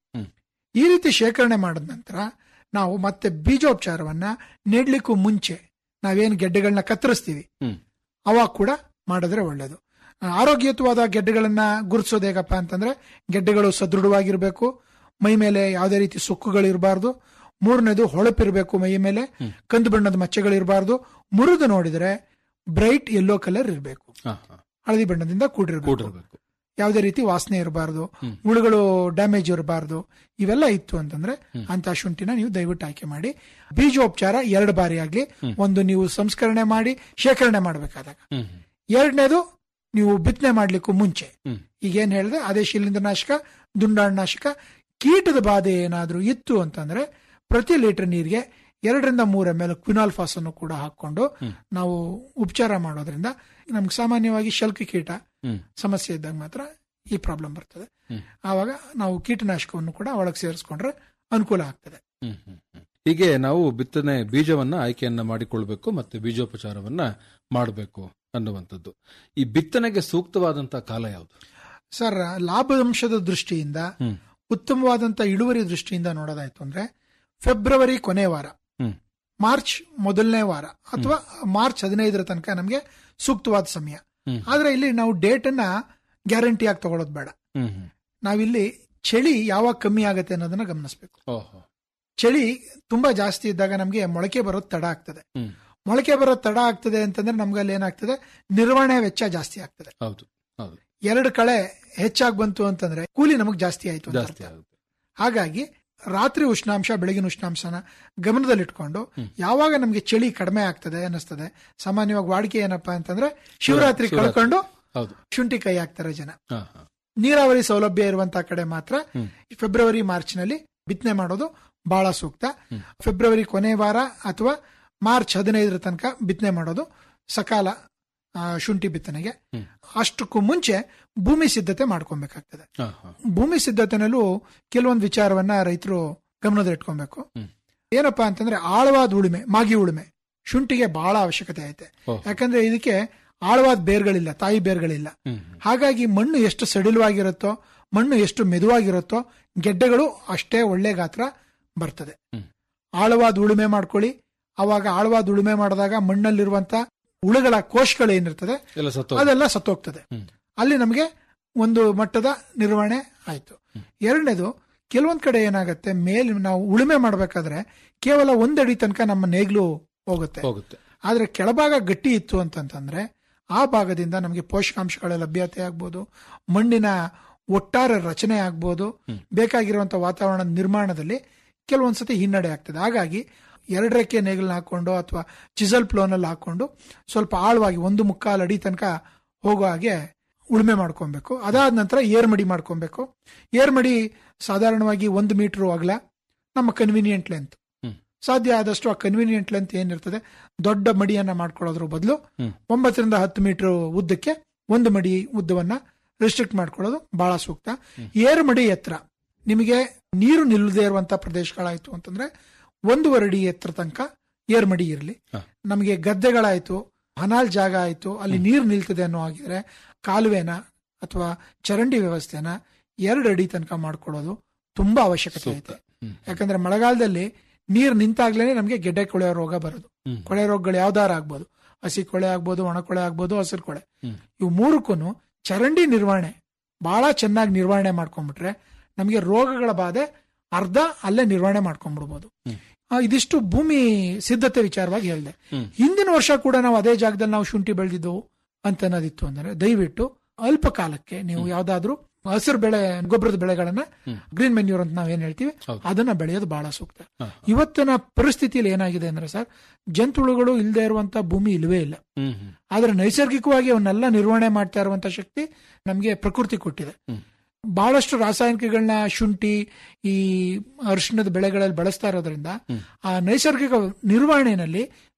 Speaker 5: ಈ ರೀತಿ ಶೇಖರಣೆ ಮಾಡಿದ ನಂತರ ನಾವು ಮತ್ತೆ ಬೀಜೋಪಚಾರವನ್ನ ನೆಡ್ಲಿಕ್ಕೂ ಮುಂಚೆ ನಾವೇನು ಗೆಡ್ಡೆಗಳನ್ನ ಕತ್ತರಿಸ್ತೀವಿ
Speaker 4: ಹ್ಮ್.
Speaker 5: ಅವಾಗ ಕೂಡ ಮಾಡಿದ್ರೆ ಒಳ್ಳೇದು ಆರೋಗ್ಯಯುತವಾದ ಗೆಡ್ಡೆಗಳನ್ನ ಗುರುತಿಸೋದು ಹೇಗಪ್ಪ ಅಂತಂದ್ರೆ ಗೆಡ್ಡೆಗಳು ಸದೃಢವಾಗಿರ್ಬೇಕು ಮೈ ಮೇಲೆ ಯಾವುದೇ ರೀತಿ ಸುಕ್ಕುಗಳು ಇರಬಾರ್ದು ಮೂರನೇದು ಹೊಳಪಿರಬೇಕು ಮೈ ಮೇಲೆ ಕಂದು ಬಣ್ಣದ ಮಚ್ಚೆಗಳಿರಬಾರ್ದು ಮುರಿದು ನೋಡಿದ್ರೆ ಬ್ರೈಟ್ ಯೆಲ್ಲೋ ಕಲರ್ ಇರಬೇಕು
Speaker 4: ಹಾ, ಹಾ.
Speaker 5: ಹಳದಿ ಬಣ್ಣದಿಂದ ಕೂಡಿರಬೇಕು
Speaker 4: ಕೂಡಿರ್ಬೇಕು
Speaker 5: ಯಾವುದೇ ರೀತಿ ವಾಸನೆ ಇರಬಾರ್ದು ಹುಳುಗಳು ಡ್ಯಾಮೇಜ್ ಇರಬಾರ್ದು ಇವೆಲ್ಲ ಇತ್ತು ಅಂತಂದ್ರೆ ಅಂತ ಶುಂಠಿನ ನೀವು ದಯವಿಟ್ಟು ಆಯ್ಕೆ ಮಾಡಿ ಬೀಜೋಪಚಾರ ಎರಡು ಬಾರಿ ಆಗ್ಲಿ ಒಂದು ನೀವು ಸಂಸ್ಕರಣೆ ಮಾಡಿ ಶೇಖರಣೆ ಮಾಡಬೇಕಾದಾಗ
Speaker 4: ಹ್ಮ್
Speaker 5: ಎರಡನೇದು ನೀವು ಬಿತ್ತನೆ ಮಾಡ್ಲಿಕ್ಕೂ ಮುಂಚೆ
Speaker 4: ಹ್ಮ್.
Speaker 5: ಈಗೇನ್ ಹೇಳಿದೆ ಅದೇ ಶಿಲೀಂಧ್ರನಾಶಕ ದುಂಡಾಣನಾಶಕ ಕೀಟದ ಬಾಧೆ ಏನಾದ್ರೂ ಇತ್ತು ಅಂತಂದ್ರೆ ಪ್ರತಿ ಲೀಟರ್ ನೀರಿಗೆ ಎರಡರಿಂದ ಮೂರ ಎಮ್ ಎಲ್ ಕ್ವಿನಾಲ್ಫಾಸ್ ಅನ್ನು ಕೂಡ ಹಾಕೊಂಡು ನಾವು ಉಪಚಾರ ಮಾಡೋದ್ರಿಂದ ನಮ್ಗೆ ಸಾಮಾನ್ಯವಾಗಿ ಶಲ್ಕ ಕೀಟ
Speaker 4: ಹ್ಮ್.
Speaker 5: ಸಮಸ್ಯೆ ಇದ್ದಾಗ ಮಾತ್ರ ಈ ಪ್ರಾಬ್ಲಮ್ ಬರ್ತದೆ ಆವಾಗ ನಾವು ಕೀಟನಾಶಕವನ್ನು ಕೂಡ ಒಳಗೆ ಸೇರಿಸ್ಕೊಂಡ್ರೆ ಅನುಕೂಲ ಆಗ್ತದೆ
Speaker 4: ಹ್ಮ್, ಹ್ಮ್, ಹ್ಮ್. ಹೀಗೆ ನಾವು ಬಿತ್ತನೆ ಬೀಜವನ್ನ ಆಯ್ಕೆಯನ್ನ ಮಾಡಿಕೊಳ್ಬೇಕು ಮತ್ತೆ ಬೀಜೋಪಚಾರವನ್ನ ಮಾಡಬೇಕು ಅನ್ನುವಂಥದ್ದು ಈ ಬಿತ್ತನೆಗೆ ಸೂಕ್ತವಾದಂತಹ ಕಾಲ ಯಾವುದು
Speaker 5: ಸರ್ ಲಾಭಾಂಶದ ದೃಷ್ಟಿಯಿಂದ
Speaker 4: ಹ್ಮ್.
Speaker 5: ಉತ್ತಮವಾದಂತ ಇಳುವರಿ ದೃಷ್ಟಿಯಿಂದ ನೋಡೋದಾಯ್ತು ಅಂದ್ರೆ ಫೆಬ್ರವರಿ ಕೊನೆ ವಾರ
Speaker 4: ಹ್ಮ್.
Speaker 5: ಮಾರ್ಚ್ ಮೊದಲನೇ ವಾರ ಅಥವಾ ಮಾರ್ಚ್ ಹದಿನೈದರ ತನಕ ನಮಗೆ ಸೂಕ್ತವಾದ ಸಮಯ
Speaker 4: ಹ್ಮ್.
Speaker 5: ಆದ್ರೆ ಇಲ್ಲಿ ನಾವು ಡೇಟ್ ಅನ್ನ ಗ್ಯಾರಂಟಿ ಆಗಿ ತಗೊಳ್ಳೋದು ಬೇಡ
Speaker 4: ಹ್ಮ್ ಹ್ಮ್.
Speaker 5: ನಾವಿಲ್ಲಿ ಚಳಿ ಯಾವಾಗ ಕಮ್ಮಿ ಆಗುತ್ತೆ ಅನ್ನೋದನ್ನ ಗಮನಿಸಬೇಕು
Speaker 4: ಓಹೋ
Speaker 5: ಚಳಿ ತುಂಬಾ ಜಾಸ್ತಿ ಇದ್ದಾಗ ನಮಗೆ ಮೊಳಕೆ ಬರೋದು ತಡ ಆಗ್ತದೆ
Speaker 4: ಹ್ಮ್.
Speaker 5: ಮೊಳಕೆ ಬರೋದು ತಡ ಆಗ್ತದೆ ಅಂತಂದ್ರೆ ನಮ್ಗೆ ಅಲ್ಲಿ ಏನಾಗ್ತದೆ ನಿರ್ವಹಣೆ ವೆಚ್ಚ ಜಾಸ್ತಿ ಆಗ್ತದೆ
Speaker 4: ಹೌದು ಹೌದು
Speaker 5: ಎರಡು ಕಳೆ ಹೆಚ್ಚಾಗಿ ಬಂತು ಅಂತಂದ್ರೆ ಕೂಲಿ ನಮಗ್ ಜಾಸ್ತಿ ಆಯ್ತು ಅಂತ
Speaker 4: ಜಾಸ್ತಿ
Speaker 5: ಅರ್ಥ.
Speaker 4: ಆಗುತ್ತೆ
Speaker 5: ಹಾಗಾಗಿ ರಾತ್ರಿ ಉಷ್ಣಾಂಶ ಬೆಳಗಿನ ಉಷ್ಣಾಂಶನ ಗಮನದಲ್ಲಿಟ್ಕೊಂಡು ಯಾವಾಗ ನಮ್ಗೆ ಚಳಿ ಕಡಿಮೆ ಆಗ್ತದೆ ಅನ್ನಿಸ್ತದೆ ಸಾಮಾನ್ಯವಾಗಿ ವಾಡಿಕೆ ಏನಪ್ಪಾ ಅಂತಂದ್ರೆ ಶಿವರಾತ್ರಿ
Speaker 4: ಶಿವರಾತ್ರಿ.
Speaker 5: ಕಳ್ಕೊಂಡು
Speaker 4: ಹೌದು
Speaker 5: ಶುಂಠಿ ಕೈ ಹಾಕ್ತಾರೆ ಜನ
Speaker 4: ಹಾ ಹಾ
Speaker 5: ನೀರಾವರಿ ಸೌಲಭ್ಯ ಇರುವಂತಹ ಕಡೆ ಮಾತ್ರ ಫೆಬ್ರವರಿ ಮಾರ್ಚ್ ನಲ್ಲಿ ಬಿತ್ತನೆ ಮಾಡೋದು ಬಹಳ ಸೂಕ್ತ ಫೆಬ್ರವರಿ ಕೊನೆ ವಾರ ಅಥವಾ ಮಾರ್ಚ್ ಹದಿನೈದರ ತನಕ ಬಿತ್ತನೆ ಮಾಡೋದು ಸಕಾಲ ಆ, ಶುಂಠಿ ಬಿತ್ತನೆಗೆ ಅಷ್ಟಕ್ಕೂ ಮುಂಚೆ ಭೂಮಿ ಸಿದ್ಧತೆ ಮಾಡ್ಕೊಬೇಕಾಗ್ತದೆ
Speaker 4: ಹಾ ಹಾ
Speaker 5: ಭೂಮಿ ಸಿದ್ಧತೆನಲ್ಲೂ ಕೆಲವೊಂದು ವಿಚಾರವನ್ನ ರೈತರು ಗಮನದಲ್ಲಿಟ್ಕೊಬೇಕು
Speaker 4: ಹ್ಮ್.
Speaker 5: ಏನಪ್ಪಾ ಅಂತಂದ್ರೆ ಆಳವಾದ ಉಳುಮೆ ಮಾಗಿ ಉಳುಮೆ ಶುಂಠಿಗೆ ಬಹಳ ಅವಶ್ಯಕತೆ ಐತೆ
Speaker 4: ಓಹ್.
Speaker 5: ಯಾಕಂದ್ರೆ ಇದಕ್ಕೆ ಆಳವಾದ ಬೇರ್ಗಳಿಲ್ಲ ತಾಯಿ ಬೇರ್ಗಳಿಲ್ಲ
Speaker 4: ಹ್ಮ್
Speaker 5: ಹಾಗಾಗಿ ಮಣ್ಣು ಎಷ್ಟು ಸಡಿಲವಾಗಿರುತ್ತೋ ಮಣ್ಣು ಎಷ್ಟು ಮೆದುವಾಗಿರುತ್ತೋ ಗೆಡ್ಡೆಗಳು ಅಷ್ಟೇ ಒಳ್ಳೆ ಗಾತ್ರ ಬರ್ತದೆ
Speaker 4: ಹ್ಮ್.
Speaker 5: ಆಳವಾದ ಉಳುಮೆ ಮಾಡ್ಕೊಳ್ಳಿ ಅವಾಗ ಆಳವಾದ ಉಳುಮೆ ಮಾಡಿದಾಗ ಮಣ್ಣಲ್ಲಿರುವಂತ ಹುಳುಗಳ ಕೋಶಗಳು ಏನಿರ್ತದೆ
Speaker 4: ಎಲ್ಲ ಸತ್ತು
Speaker 5: ಅದೆಲ್ಲ ಸತ್ತೋಗ್ತದೆ
Speaker 4: ಹ್ಮ್.
Speaker 5: ಅಲ್ಲಿ ನಮಗೆ ಒಂದು ಮಟ್ಟದ ನಿರ್ವಹಣೆ ಆಯ್ತು ಎರಡನೇದು ಕೆಲವೊಂದ್ ಕಡೆ ಏನಾಗುತ್ತೆ ಮೇಲ್ ನಾವು ಉಳುಮೆ ಮಾಡ್ಬೇಕಾದ್ರೆ ಕೇವಲ ಒಂದಡಿ ತನಕ ನಮ್ಮ ನೇಗ್ಲು ಹೋಗುತ್ತೆ
Speaker 4: ಹೋಗುತ್ತೆ
Speaker 5: ಆದ್ರೆ ಕೆಳಭಾಗ ಗಟ್ಟಿ ಇತ್ತು ಅಂತಂತಂದ್ರೆ ಆ ಭಾಗದಿಂದ ನಮಗೆ ಪೋಷಕಾಂಶಗಳ ಲಭ್ಯತೆ ಆಗ್ಬೋದು ಮಣ್ಣಿನ ಒಟ್ಟಾರೆ ರಚನೆ ಆಗ್ಬೋದು ಬೇಕಾಗಿರುವಂತಹ ವಾತಾವರಣದ ನಿರ್ಮಾಣದಲ್ಲಿ ಕೆಲವೊಂದ್ಸತಿ ಹಿನ್ನಡೆ ಆಗ್ತದೆ ಹಾಗಾಗಿ ಎರಡು ರೆಕ್ಕೆ ನೇಗಿಲನ್ನ ಹಾಕೊಂಡು ಅಥವಾ ಚಿಸಲ್ ಪ್ಲೋನಲ್ಲಿ ಹಾಕೊಂಡು ಸ್ವಲ್ಪ ಆಳವಾಗಿ ಒಂದು ಮುಕ್ಕಾಲು ಅಡಿ ತನಕ ಹೋಗೋ ಹಾಗೆ ಉಳುಮೆ ಮಾಡ್ಕೊಬೇಕು ಅದಾದ ನಂತರ ಏರ್ಮಡಿ ಮಾಡ್ಕೊಬೇಕು ಏರ್ಮಡಿ ಸಾಧಾರಣವಾಗಿ ಒಂದು ಮೀಟರ್ ಅಗಲ ನಮ್ಮ ಕನ್ವಿನಿಯಂಟ್ ಲೆಂತ್
Speaker 4: ಹ್ಮ್.
Speaker 5: ಸಾಧ್ಯ ಆದಷ್ಟು ಆ ಕನ್ವಿನಿಯಂಟ್ ಲೆಂತ್ ಏನಿರ್ತದೆ ದೊಡ್ಡ ಮಡಿಯನ್ನ ಮಾಡ್ಕೊಳ್ಳೋದ್ರ ಬದಲು
Speaker 4: ಹ್ಮ್.
Speaker 5: ಒಂಬತ್ತರಿಂದ ಹತ್ತು ಮೀಟರ್ ಉದ್ದಕ್ಕೆ ಒಂದು ಮಡಿ ಉದ್ದವನ್ನ ರೆಸ್ಟ್ರಿಕ್ಟ್ ಮಾಡ್ಕೊಳ್ಳೋದು ಬಹಳ ಸೂಕ್ತ ಏರು ಮಡಿ ಎತ್ತರ ನಿಮಗೆ ನೀರು ನಿಲ್ಲದೆ ಇರುವಂತ ಪ್ರದೇಶಗಳಾಯ್ತು ಅಂತಂದ್ರೆ ಒಂದೂವರೆ ಅಡಿ ಎತ್ತರ ತನಕ ಏರ್ಮಡಿ ಇರಲಿ
Speaker 4: ಹ.
Speaker 5: ನಮಗೆ ಗದ್ದೆಗಳಾಯ್ತು ಹನಾಲ್ ಜಾಗ ಆಯ್ತು ಅಲ್ಲಿ ನೀರು ನಿಲ್ತದೆ ಅನ್ನೋ ಆಗಿದ್ರೆ ಕಾಲುವೆನ ಅಥವಾ ಚರಂಡಿ ವ್ಯವಸ್ಥೆನ ಎರಡು ಅಡಿ ತನಕ ಮಾಡ್ಕೊಳ್ಳೋದು ತುಂಬಾ ಅವಶ್ಯಕತೆ ಐತೆ
Speaker 4: ಹ್ಮ್.
Speaker 5: ಯಾಕಂದ್ರೆ ಮಳೆಗಾಲದಲ್ಲಿ ನೀರು ನಿಂತಾಗ್ಲೇನೆ ನಮಗೆ ಗೆಡ್ಡೆ ಕೊಳೆ ರೋಗ ಬರೋದು
Speaker 4: ಹ್ಮ್.
Speaker 5: ಕೊಳೆ ರೋಗಗಳು ಯಾವ್ದಾರ ಆಗ್ಬೋದು ಹಸಿ ಕೊಳೆ ಆಗ್ಬೋದು ಒಣ ಕೊಳೆ ಆಗ್ಬೋದು ಹಸಿರು ಕೊಳೆ
Speaker 4: ಹ್ಮ್.
Speaker 5: ಇವು ಮೂರಕ್ಕೂ ಚರಂಡಿ ನಿರ್ವಹಣೆ ಬಹಳ ಚೆನ್ನಾಗಿ ನಿರ್ವಹಣೆ ಮಾಡ್ಕೊಂಡ್ಬಿಟ್ರೆ ನಮಗೆ ರೋಗಗಳ ಬಾಧೆ ಅರ್ಧ ಅಲ್ಲೇ ನಿರ್ವಹಣೆ ಮಾಡ್ಕೊಂಡ್ಬಿಡ್ಬೋದು
Speaker 4: ಹ್ಮ್.
Speaker 5: ಆ, ಇದಿಷ್ಟು ಭೂಮಿ ಸಿದ್ಧತೆ ವಿಚಾರವಾಗಿ ಹೇಳಿದೆ
Speaker 4: ಹ್ಮ್.
Speaker 5: ಹಿಂದಿನ ವರ್ಷ ಕೂಡ ನಾವು ಅದೇ ಜಾಗದಲ್ಲಿ ನಾವು ಶುಂಠಿ ಬೆಳೆದಿದ್ದೆವು ಅಂತ ಅನ್ನೋದಿತ್ತು ಅಂದ್ರೆ ದಯವಿಟ್ಟು ಅಲ್ಪ ಕಾಲಕ್ಕೆ ನೀವು ಯಾವ್ದಾದ್ರು ಹಸಿರು ಬೆಳೆ ಗೊಬ್ಬರದ ಬೆಳೆಗಳನ್ನ ಗ್ರೀನ್ ಮೆನ್ಯೂರ್ ಅಂತ ನಾವೇನ್ ಹೇಳ್ತೀವಿ
Speaker 4: ಹೌದು.
Speaker 5: ಅದನ್ನ ಬೆಳೆಯೋದು ಬಹಳ ಸೂಕ್ತ
Speaker 4: ಹಾ.
Speaker 5: ಇವತ್ತಿನ ಪರಿಸ್ಥಿತಿಯಲ್ಲಿ ಏನಾಗಿದೆ ಅಂದ್ರೆ ಸರ್ ಜಂತುಳುಗಳು ಇಲ್ಲದೆ ಇರುವಂತ ಭೂಮಿ ಇಲ್ವೇ ಇಲ್ಲ
Speaker 4: ಹ್ಮ್ ಹ್ಮ್
Speaker 5: ಆದ್ರೆ ನೈಸರ್ಗಿಕವಾಗಿ ಅವನ್ನೆಲ್ಲ ನಿರ್ವಹಣೆ ಮಾಡ್ತಾ ಇರುವಂತ ಶಕ್ತಿ ನಮಗೆ ಪ್ರಕೃತಿ ಕೊಟ್ಟಿದೆ
Speaker 4: ಹ್ಮ್.
Speaker 5: ಬಹಳಷ್ಟು ರಾಸಾಯನಿಕಗಳನ್ನ ಶುಂಠಿ ಈ ಅರಿಶಿಣದ ಬೆಳೆಗಳಲ್ಲಿ ಬಳಸ್ತಾ ಇರೋದ್ರಿಂದ ಆ ನೈಸರ್ಗಿಕ ನಿರ್ವಹಣೆಯಲ್ಲಿ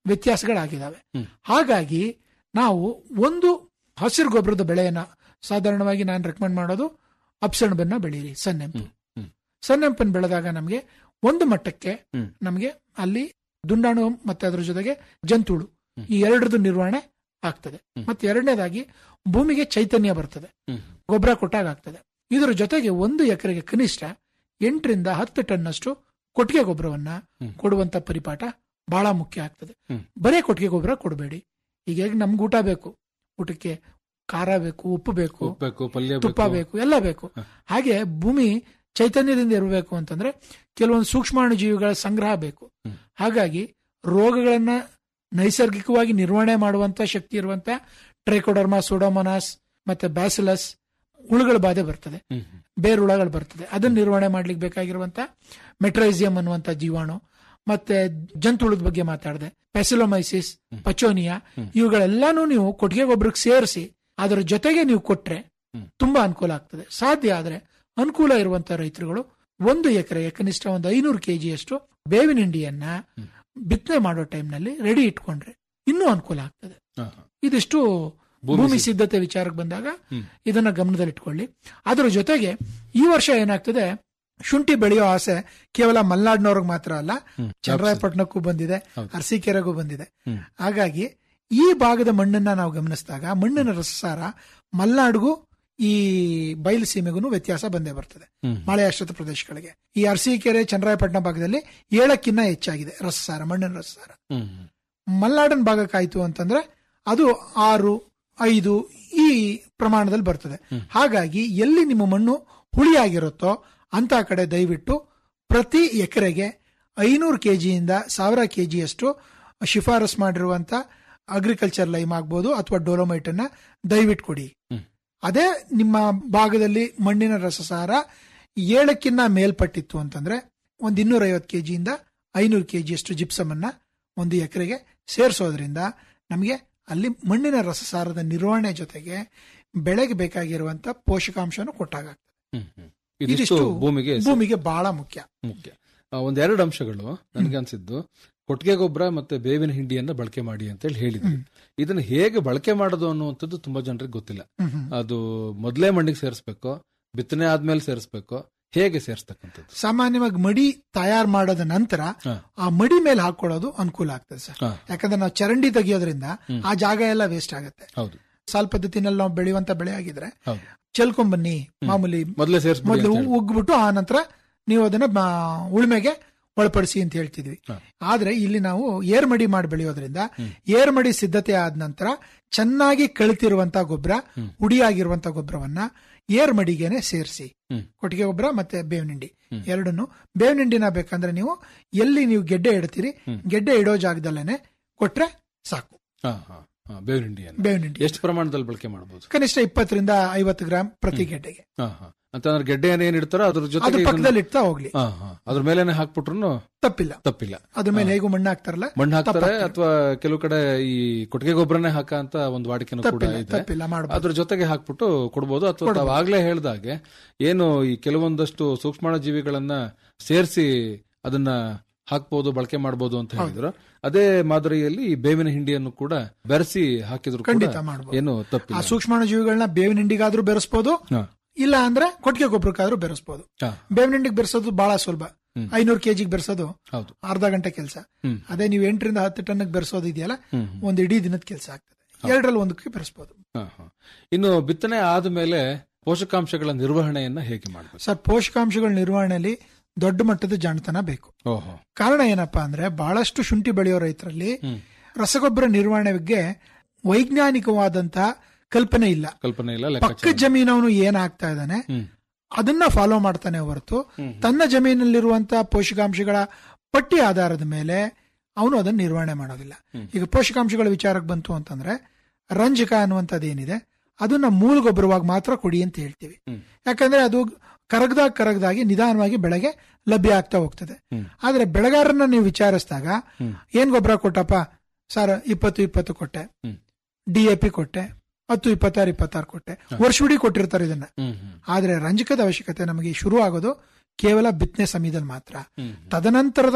Speaker 5: ವ್ಯತ್ಯಾಸಗಳಾಗಿದ್ದಾವೆ
Speaker 4: ಹ್ಮ್.
Speaker 5: ಹಾಗಾಗಿ ನಾವು ಒಂದು ಹಸಿರು ಗೊಬ್ಬರದ ಬೆಳೆಯನ್ನ ಸಾಧಾರಣವಾಗಿ ನಾನು ರೆಕಮೆಂಡ್ ಮಾಡೋದು ಅಪ್ಸಣಬನ್ನ ಬೆಳೀರಿ ಸನ್ನೆಂಪು
Speaker 4: ಹ್ಮ್. ಹ್ಮ್.
Speaker 5: ಸನ್ನೆಂಪನ್ನು ಬೆಳೆದಾಗ ನಮಗೆ ಒಂದು ಮಟ್ಟಕ್ಕೆ
Speaker 4: ಹ್ಮ್.
Speaker 5: ನಮಗೆ ಅಲ್ಲಿ ದುಂಡಾಣು ಮತ್ತೆ ಅದರ ಜೊತೆಗೆ ಜಂತುಳು
Speaker 4: ಹ್ಮ್.
Speaker 5: ಈ ಎರಡರದ್ದು ನಿರ್ವಹಣೆ ಆಗ್ತದೆ
Speaker 4: ಹ್ಮ್.
Speaker 5: ಮತ್ತೆ ಎರಡನೇದಾಗಿ ಭೂಮಿಗೆ ಚೈತನ್ಯ ಬರ್ತದೆ
Speaker 4: ಹ್ಮ್.
Speaker 5: ಗೊಬ್ಬರ ಕೊಟ್ಟಾಗ ಆಗ್ತದೆ ಇದರ ಜೊತೆಗೆ ಒಂದು ಎಕರೆಗೆ ಕನಿಷ್ಠ ಎಂಟರಿಂದ ಹತ್ತು ಟನ್ನಷ್ಟು ಕೊಟ್ಟಿಗೆ ಗೊಬ್ಬರವನ್ನ
Speaker 4: ಹ್ಮ್.
Speaker 5: ಕೊಡುವಂತ ಪರಿಪಾಠ ಬಹಳ ಮುಖ್ಯ ಆಗ್ತದೆ
Speaker 4: ಹ್ಮ್.
Speaker 5: ಬರೇ ಕೊಟ್ಟಿಗೆ ಗೊಬ್ಬರ ಕೊಡಬೇಡಿ ಈಗ ಹೇಗೆ ನಮ್ಗೆ ಊಟ ಬೇಕು ಊಟಕ್ಕೆ ಖಾರ ಬೇಕು ಉಪ್ಪು ಬೇಕು
Speaker 4: ಉಪ್ಪು ಬೇಕು ಪಲ್ಯ
Speaker 5: ತುಪ್ಪ ಬೇಕು ಎಲ್ಲ ಬೇಕು
Speaker 4: ಹ.
Speaker 5: ಹಾಗೆ ಭೂಮಿ ಚೈತನ್ಯದಿಂದ ಇರಬೇಕು ಅಂತಂದ್ರೆ ಕೆಲವೊಂದು ಸೂಕ್ಷ್ಮಾಣು ಜೀವಿಗಳ ಸಂಗ್ರಹ ಬೇಕು
Speaker 4: ಹ್ಮ್.
Speaker 5: ಹಾಗಾಗಿ ರೋಗಗಳನ್ನ ನೈಸರ್ಗಿಕವಾಗಿ ನಿರ್ವಹಣೆ ಮಾಡುವಂತ ಶಕ್ತಿ ಇರುವಂತ ಟ್ರೈಕೋಡರ್ಮಾ ಸೋಡೋಮೊನಾಸ್ ಮತ್ತೆ ಬ್ಯಾಸಿಲಸ್ ಹುಳುಗಳ ಬಾಧೆ ಬರ್ತದೆ
Speaker 4: ಹ್ಮ್, ಹ್ಮ್.
Speaker 5: ಬೇರುಳಗಳು ಬರ್ತದೆ ಅದನ್ನ ನಿರ್ವಹಣೆ ಮಾಡ್ಲಿಕ್ಕೆ ಬೇಕಾಗಿರುವಂತ ಮೆಟ್ರೈಸಿಯಂ ಅನ್ನುವಂತ ಜೀವಾಣು ಮತ್ತೆ ಜಂತುಳದ ಬಗ್ಗೆ ಮಾತಾಡಿದೆ ಪೆಸಿಲೋಮೈಸಿಸ್ ಪಚೋನಿಯಾ
Speaker 4: ಹ್ಮ್.
Speaker 5: ಇವುಗಳೆಲ್ಲಾನು ನೀವು ಕೊಟ್ಟಿಗೆ ಗೊಬ್ಬರಕ್ಕೆ ಸೇರಿಸಿ ಅದರ ಜೊತೆಗೆ ನೀವು ಕೊಟ್ರೆ
Speaker 4: ಹ್ಮ್.
Speaker 5: ತುಂಬಾ ಅನುಕೂಲ ಆಗ್ತದೆ ಸಾಧ್ಯ ಆದ್ರೆ ಅನುಕೂಲ ಇರುವಂತ ರೈತರುಗಳು ಒಂದು ಎಕರೆಗೆ ಕನಿಷ್ಠ ಒಂದು ಐನೂರು ಕೆಜಿಯಷ್ಟು ಬೇವಿನ ಹಿಂಡಿಯನ್ನ
Speaker 4: ಹ್ಮ್.
Speaker 5: ಬಿತ್ತನೆ ಮಾಡೋ ಟೈಮ್ನಲ್ಲಿ ರೆಡಿ ಇಟ್ಕೊಂಡ್ರೆ ಇನ್ನೂ ಅನುಕೂಲ ಆಗ್ತದೆ
Speaker 4: ಹಾ, ಹಾ.
Speaker 5: ಇದಿಷ್ಟು
Speaker 4: ಭೂಮಿ
Speaker 5: ಭೂಮಿ
Speaker 4: ಸಿದ್ಧ-
Speaker 5: ಸಿದ್ಧತೆ ವಿಚಾರಕ್ಕೆ ಬಂದಾಗ
Speaker 4: ಹ್ಮ್.
Speaker 5: ಇದನ್ನ ಗಮನದಲ್ಲಿಟ್ಕೊಳ್ಳಿ ಅದರ ಜೊತೆಗೆ ಈ ವರ್ಷ ಏನಾಗ್ತದೆ ಶುಂಠಿ ಬೆಳೆಯೋ ಆಸೆ ಕೇವಲ ಮಲ್ನಾಡಿನವ್ರಿಗೆ ಮಾತ್ರ ಅಲ್ಲ
Speaker 4: ಹ್ಮ್.
Speaker 5: ಚನ್ನರಾಯಪಟ್ಟಣಕ್ಕೂ ಬಂದಿದೆ
Speaker 4: ಹೌದು.
Speaker 5: ಅರಸೀಕೆರೆಗೂ ಬಂದಿದೆ
Speaker 4: ಹ್ಮ್.
Speaker 5: ಹಾಗಾಗಿ ಈ ಭಾಗದ ಮಣ್ಣನ್ನ ನಾವು ಗಮನಿಸಿದಾಗ ಮಣ್ಣಿನ ರಸಸಾರ ಮಲ್ನಾಡಿಗೂ ಈ ಬಯಲು ಸೀಮೆಗೂ ವ್ಯತ್ಯಾಸ ಬಂದೇ ಬರ್ತದೆ
Speaker 4: ಹ್ಮ್.
Speaker 5: ಮಳೆ ಆಶ್ರಿತ ಪ್ರದೇಶಗಳಿಗೆ ಈ ಅರಸೀಕೆರೆ ಚನ್ನರಾಯಪಟ್ಟಣ ಭಾಗದಲ್ಲಿ ಏಳಕ್ಕಿನ್ನ ಹೆಚ್ಚಾಗಿದೆ ರಸಸಾರ ಮಣ್ಣಿನ ರಸಸಾರ
Speaker 4: ಹ್ಮ್, ಹ್ಮ್.
Speaker 5: ಮಲ್ನಾಡನ್ ಭಾಗಕ್ಕಾಯ್ತು ಅಂತಂದ್ರೆ ಅದು ಆರು ಐದು ಈ ಪ್ರಮಾಣದಲ್ಲಿ ಬರ್ತದೆ ಹಾಗಾಗಿ ಎಲ್ಲಿ ನಿಮ್ಮ ಮಣ್ಣು ಹುಳಿಯಾಗಿರುತ್ತೋ ಅಂತ ಕಡೆ ದಯವಿಟ್ಟು ಪ್ರತಿ ಎಕರೆಗೆ ಐನೂರು ಕೆಜಿಯಿಂದ ಸಾವಿರ ಕೆಜಿಯಷ್ಟು ಶಿಫಾರಸ್ ಮಾಡಿರುವಂತ ಅಗ್ರಿಕಲ್ಚರ್ ಲೈಮ್ ಆಗ್ಬೋದು ಅಥವಾ ಡೋಲೋಮೈಟ್ ಅನ್ನ ದಯವಿಟ್ಟು ಕೊಡಿ
Speaker 4: ಹ್ಮ್.
Speaker 5: ಅದೇ ನಿಮ್ಮ ಭಾಗದಲ್ಲಿ ಮಣ್ಣಿನ ರಸಸಾರ ಏಳಕ್ಕಿನ್ನ ಮೇಲ್ಪಟ್ಟಿತ್ತು ಅಂತಂದ್ರೆ ಒಂದ್ ಇನ್ನೂರ ಐವತ್ತು ಕೆಜಿಯಿಂದ ಐನೂರು ಕೆಜಿಯಷ್ಟು ಜಿಪ್ಸಮ್ ಅನ್ನ ಒಂದು ಎಕರೆಗೆ ಸೇರಿಸೋದ್ರಿಂದ ನಮಗೆ ಅಲ್ಲಿ ಮಣ್ಣಿನ ರಸಸಾರದ ನಿರ್ವಹಣೆ ಜೊತೆಗೆ ಬೆಳೆಗೆ ಬೇಕಾಗಿರುವಂತ ಪೋಷಕಾಂಶನು ಕೊಟ್ಟಾಗ
Speaker 4: ಹ್ಮ್, ಹ್ಮ್. ಇದಿಷ್ಟು ಭೂಮಿಗೆ
Speaker 5: ಭೂಮಿಗೆ ಬಹಳ ಮುಖ್ಯ
Speaker 4: ಮುಖ್ಯ ಆ, ಒಂದೆರಡು ಅಂಶಗಳು ನನಗೆ ಅನ್ಸಿದ್ದು ಕೊಟ್ಟಿಗೆ ಗೊಬ್ಬರ ಮತ್ತೆ ಬೇವಿನ ಹಿಂಡಿಯನ್ನ ಬಳಕೆ ಮಾಡಿ ಅಂತ ಹೇಳಿ ಹೇಳಿದ್ವಿ ಇದನ್ನ ಹೇಗೆ ಬಳಕೆ ಮಾಡೋದು ಅನ್ನುವಂಥದ್ದು ತುಂಬಾ ಜನರಿಗೆ ಗೊತ್ತಿಲ್ಲ
Speaker 5: ಹ್ಮ್, ಹ್ಮ್.
Speaker 4: ಅದು ಮೊದಲೇ ಮಣ್ಣಿಗೆ ಸೇರಿಸ್ಬೇಕು ಬಿತ್ತನೆ ಆದ್ಮೇಲೆ ಸೇರಿಸ್ಬೇಕು ಹೇಗೆ ಸೇರಿಸ್ತಕ್ಕಂಥದ್ದು
Speaker 5: ಸಾಮಾನ್ಯವಾಗಿ ಮಡಿ ತಯಾರು ಮಾಡೋದ ನಂತರ
Speaker 4: ಹಾ.
Speaker 5: ಆ ಮಡಿ ಮೇಲೆ ಹಾಕೊಳ್ಳೋದು ಅನುಕೂಲ ಆಗ್ತದೆ ಸರ್
Speaker 4: ಹಾ,
Speaker 5: ಯಾಕಂದ್ರೆ ನಾವು ಚರಂಡಿ ತೆಗಿಯೋದ್ರಿಂದ ಆ ಜಾಗ ಎಲ್ಲ ವೇಸ್ಟ್ ಆಗುತ್ತೆ
Speaker 4: ಹೌದು
Speaker 5: ಸಾಲ್ ಪದ್ಧತಿನಲ್ಲಿ ನಾವು ಬೆಳೆಯುವಂತ ಬೆಳೆ ಆಗಿದ್ರೆ
Speaker 4: ಹೌದು
Speaker 5: ಚೆಲ್ಕೊಂಬನ್ನಿ ಮಾಮೂಲಿ
Speaker 4: ಮೊದಲೇ ಸೇರಿಸ್ಬಿಡಿ
Speaker 5: ಮೊದಲು
Speaker 4: ಅಂತ ಹೇಳಿ.
Speaker 5: ಉಗ್ಬಿಟ್ಟು ಆ ನಂತರ ನೀವು ಅದನ್ನ ಬ- ಉಳುಮೆಗೆ ಒಳಪಡಿಸಿ ಅಂತ ಹೇಳ್ತಿದ್ವಿ
Speaker 4: ಹಾ.
Speaker 5: ಆದ್ರೆ ಇಲ್ಲಿ ನಾವು ಏರ್ಮಡಿ ಮಾಡಿ ಬೆಳೆಯೋದ್ರಿಂದ ಏರ್ಮಡಿ ಸಿದ್ಧತೆ ಆದ ನಂತರ ಚೆನ್ನಾಗಿ ಕಳಿತಿರುವಂತ ಗೊಬ್ಬರ ಹುಡಿಯಾಗಿರುವಂತ ಗೊಬ್ಬರವನ್ನ ಏರ್ಮಡಿಗೆನೆ ಸೇರಿಸಿ
Speaker 4: ಹ್ಮ್.
Speaker 5: ಕೊಟ್ಟಿಗೆ ಗೊಬ್ಬರ ಮತ್ತೆ ಬೇವಿನ ಹಿಂಡಿ ಎರಡನ್ನು ಬೇವಿನ ಹಿಂಡಿನ ಬೇಕಂದ್ರೆ ನೀವು ಎಲ್ಲಿ ನೀವು ಗೆಡ್ಡೆ ಇಡ್ತೀರಿ ಗೆಡ್ಡೆ ಇಡೋ ಜಾಗದಲ್ಲೇನೆ ಕೊಟ್ರೆ ಸಾಕು
Speaker 4: ಹಾ, ಹಾ, ಹಾ, ಬೇವಿನ ಹಿಂಡಿಯನ್ನ
Speaker 5: ಬೇವಿನ ಹಿಂಡಿ
Speaker 4: ಎಷ್ಟು ಪ್ರಮಾಣದಲ್ಲಿ ಬಳಕೆ ಮಾಡಬಹುದು
Speaker 5: ಕನಿಷ್ಠ ಇಪ್ಪತ್ತರಿಂದ ಐವತ್ತು ಗ್ರಾಂ ಪ್ರತಿ ಗೆಡ್ಡೆಗೆ
Speaker 4: ಹಾ, ಹಾ. ಅಂತಂದ್ರೆ ಗೆಡ್ಡೆಯನ್ನು ಏನ್ ಇಡ್ತಾರೋ ಅದ್ರ
Speaker 5: ಅದ್ರ
Speaker 4: ಜೊತೆಗೆ ಇದನ್ನ-
Speaker 5: ಪಕ್ಕದಲ್ಲಿ ಇಡ್ತಾ ಹೋಗ್ಲಿ
Speaker 4: ಹಾ, ಹಾ. ಅದ್ರ ಮೇಲೆನೆ ಹಾಕ್ಬಿಟ್ರು
Speaker 5: ತಪ್ಪಿಲ್ಲ
Speaker 4: ತಪ್ಪಿಲ್ಲ
Speaker 5: ಅದ್ರ ಮೇಲೆ ಹೇಗೂ ಮಣ್ಣು ಹಾಕ್ತಾರಲ್ಲ
Speaker 4: ಮಣ್ಣು ಹಾಕ್ತಾರೆ
Speaker 5: ತಪ್ಪಾಗ್ತದೆ.
Speaker 4: ಅಥವಾ ಕೆಲವು ಕಡೆ ಈ ಕೊಟ್ಟಿಗೆ ಗೊಬ್ಬರನೇ ಹಾಕ ಅಂತ ಒಂದು ವಾಡಿಕೆನೂ ಕೂಡ
Speaker 5: ತಪ್ಪಿಲ್ಲ
Speaker 4: ಇದೆ
Speaker 5: ತಪ್ಪಿಲ್ಲ ಮಾಡಬಹುದು
Speaker 4: ಅದ್ರ ಜೊತೆಗೆ ಹಾಕ್ಬಿಟ್ಟು ಕೊಡ್ಬೋದು ಅಥವಾ ತಾವು ಆಗ್ಲೇ ಹೇಳ್ದಾಗೆ ಏನು ಈ ಕೆಲವೊಂದಷ್ಟು ಸೂಕ್ಷ್ಮಾಣು ಜೀವಿಗಳನ್ನ ಸೇರಿಸಿ ಅದನ್ನ ಹಾಕ್ಬೋದು ಬಳಕೆ ಮಾಡಬಹುದು ಅಂತ ಹೇಳಿದ್ರು ಅದೇ ಮಾದರಿಯಲ್ಲಿ ಈ ಬೇವಿನ ಹಿಂಡಿಯನ್ನು ಕೂಡ ಬೆರೆಸಿ ಹಾಕಿದ್ರು ಕೂಡ
Speaker 5: ಖಂಡಿತ ಮಾಡ್ಬೋದು.
Speaker 4: ಏನು
Speaker 5: ಆ
Speaker 4: ತಪ್ಪಿಲ್ಲ
Speaker 5: ಸೂಕ್ಷ್ಮಾಣು ಜೀವಿಗಳನ್ನ ಬೇವಿನ ಹಿಂಡಿಗಾದ್ರೂ ಬೆರೆಸ್ಬೋದು
Speaker 4: ಹಾ.
Speaker 5: ಇಲ್ಲ ಅಂದ್ರೆ ಕೊಟ್ಟಿಗೆ ಗೊಬ್ಬರಕ್ಕಾದ್ರೂ ಬೆರೆಸ್ಬೋದು
Speaker 4: ಹಾ,
Speaker 5: ಬೇವಿನ ಹಿಂಡಿಗೆ ಬೆರೆಸೋದು ಬಹಳ ಸುಲಭ
Speaker 4: ಹ್ಮ್.
Speaker 5: ಐನೂರು ಕೆಜಿಗೆ ಬೆರೆಸೋದು
Speaker 4: ಹೌದು
Speaker 5: ಅರ್ಧ ಗಂಟೆ ಕೆಲಸ
Speaker 4: ಹ್ಮ್.
Speaker 5: ಅದೇ ನೀವು ಎಂಟರಿಂದ ಹತ್ತು ಟನ್ಗೆ ಬೆರೆಸೋದು ಇದೆಯಲ್ಲ
Speaker 4: ಹ್ಮ್.
Speaker 5: ಒಂದು ಇಡೀ ದಿನದ ಕೆಲಸ ಆಗ್ತದೆ ಎರಡರಲ್ಲಿ ಒಂದಕ್ಕೆ ಬೆರೆಸ್ಬೋದು
Speaker 4: ಹಾ, ಹಾ. ಇನ್ನು ಬಿತ್ತನೆ ಆದ್ಮೇಲೆ ಪೋಷಕಾಂಶಗಳ ನಿರ್ವಹಣೆಯನ್ನ ಹೇಗೆ ಮಾಡಬೇಕು
Speaker 5: ಸರ್ ಪೋಷಕಾಂಶಗಳ ನಿರ್ವಹಣೆಯಲ್ಲಿ ದೊಡ್ಡ ಮಟ್ಟದ ಜಾಣತನ ಬೇಕು
Speaker 4: ಓಹೋ
Speaker 5: ಕಾರಣ ಏನಪ್ಪಾ ಅಂದ್ರೆ ಬಹಳಷ್ಟು ಶುಂಠಿ ಬೆಳೆಯೋ ರೈತರಲ್ಲಿ
Speaker 4: ಹ್ಮ್.
Speaker 5: ರಸಗೊಬ್ಬರ ನಿರ್ವಹಣೆಗೆ ವೈಜ್ಞಾನಿಕವಾದಂತಹ ಕಲ್ಪನೆ ಇಲ್ಲ
Speaker 4: ಕಲ್ಪನೆ ಇಲ್ಲ
Speaker 5: ಪಕ್ಕದ
Speaker 4: ಲೆಕ್ಕಾಚಾರ
Speaker 5: ಜಮೀನವನು ಏನ್ ಆಗ್ತಾ ಇದ್ದಾನೆ
Speaker 4: ಹ್ಮ್
Speaker 5: ಅದನ್ನ ಫಾಲೋ ಮಾಡ್ತಾನೆ ಹೊರತು ತನ್ನ ಜಮೀನಲ್ಲಿರುವಂತಹ ಪೋಷಕಾಂಶಗಳ ಪಟ್ಟಿ ಆಧಾರದ ಮೇಲೆ ಅವನು ಅದನ್ನ ನಿರ್ವಹಣೆ ಮಾಡೋದಿಲ್ಲ ಈಗ ಪೋಷಕಾಂಶಗಳ ವಿಚಾರಕ್ಕೆ ಬಂತು ಅಂತಂದ್ರೆ ರಂಜಕ ಅನ್ನುವಂಥದ್ದು ಏನಿದೆ ಅದನ್ನ ಮೂಲ ಗೊಬ್ಬರವಾಗಿ ಮಾತ್ರ ಕೊಡಿ ಅಂತ ಹೇಳ್ತೀವಿ
Speaker 4: ಹ್ಮ್.
Speaker 5: ಯಾಕಂದ್ರೆ ಅದು ಕರಗದಾಗ ಕರಗದಾಗಿ ನಿಧಾನವಾಗಿ ಬೆಳೆಗೆ ಲಭ್ಯ ಆಗ್ತಾ ಹೋಗ್ತದೆ ಆದ್ರೆ ಬೆಳೆಗಾರರನ್ನ ನೀವು ವಿಚಾರಿಸಿದಾಗ ಏನ್ ಗೊಬ್ಬರ ಕೊಟ್ಟಪ್ಪ ಸರ್ ಇಪ್ಪತ್ತು ಇಪ್ಪತ್ತು ಕೊಟ್ಟೆ
Speaker 4: ಹ್ಮ್.
Speaker 5: ಡಿ ಎ ಪಿ ಕೊಟ್ಟೆ ಹತ್ತು ಇಪ್ಪತ್ತಾರು ಇಪ್ಪತ್ತಾರು ಕೊಟ್ಟೆ ವರ್ಷವಿಡೀ ಕೊಟ್ಟಿರ್ತಾರೆ ಇದನ್ನ
Speaker 4: ಹ್ಮ್ ಹ್ಮ್
Speaker 5: ಆದ್ರೆ ರಂಜಕದ ಅವಶ್ಯಕತೆ ನಮಗೆ ಶುರು ಆಗೋದು ಕೇವಲ ಬಿತ್ತನೆ ಸಮಯದಲ್ಲಿ ಮಾತ್ರ
Speaker 4: ಹ್ಮ್.
Speaker 5: ತದನಂತರದ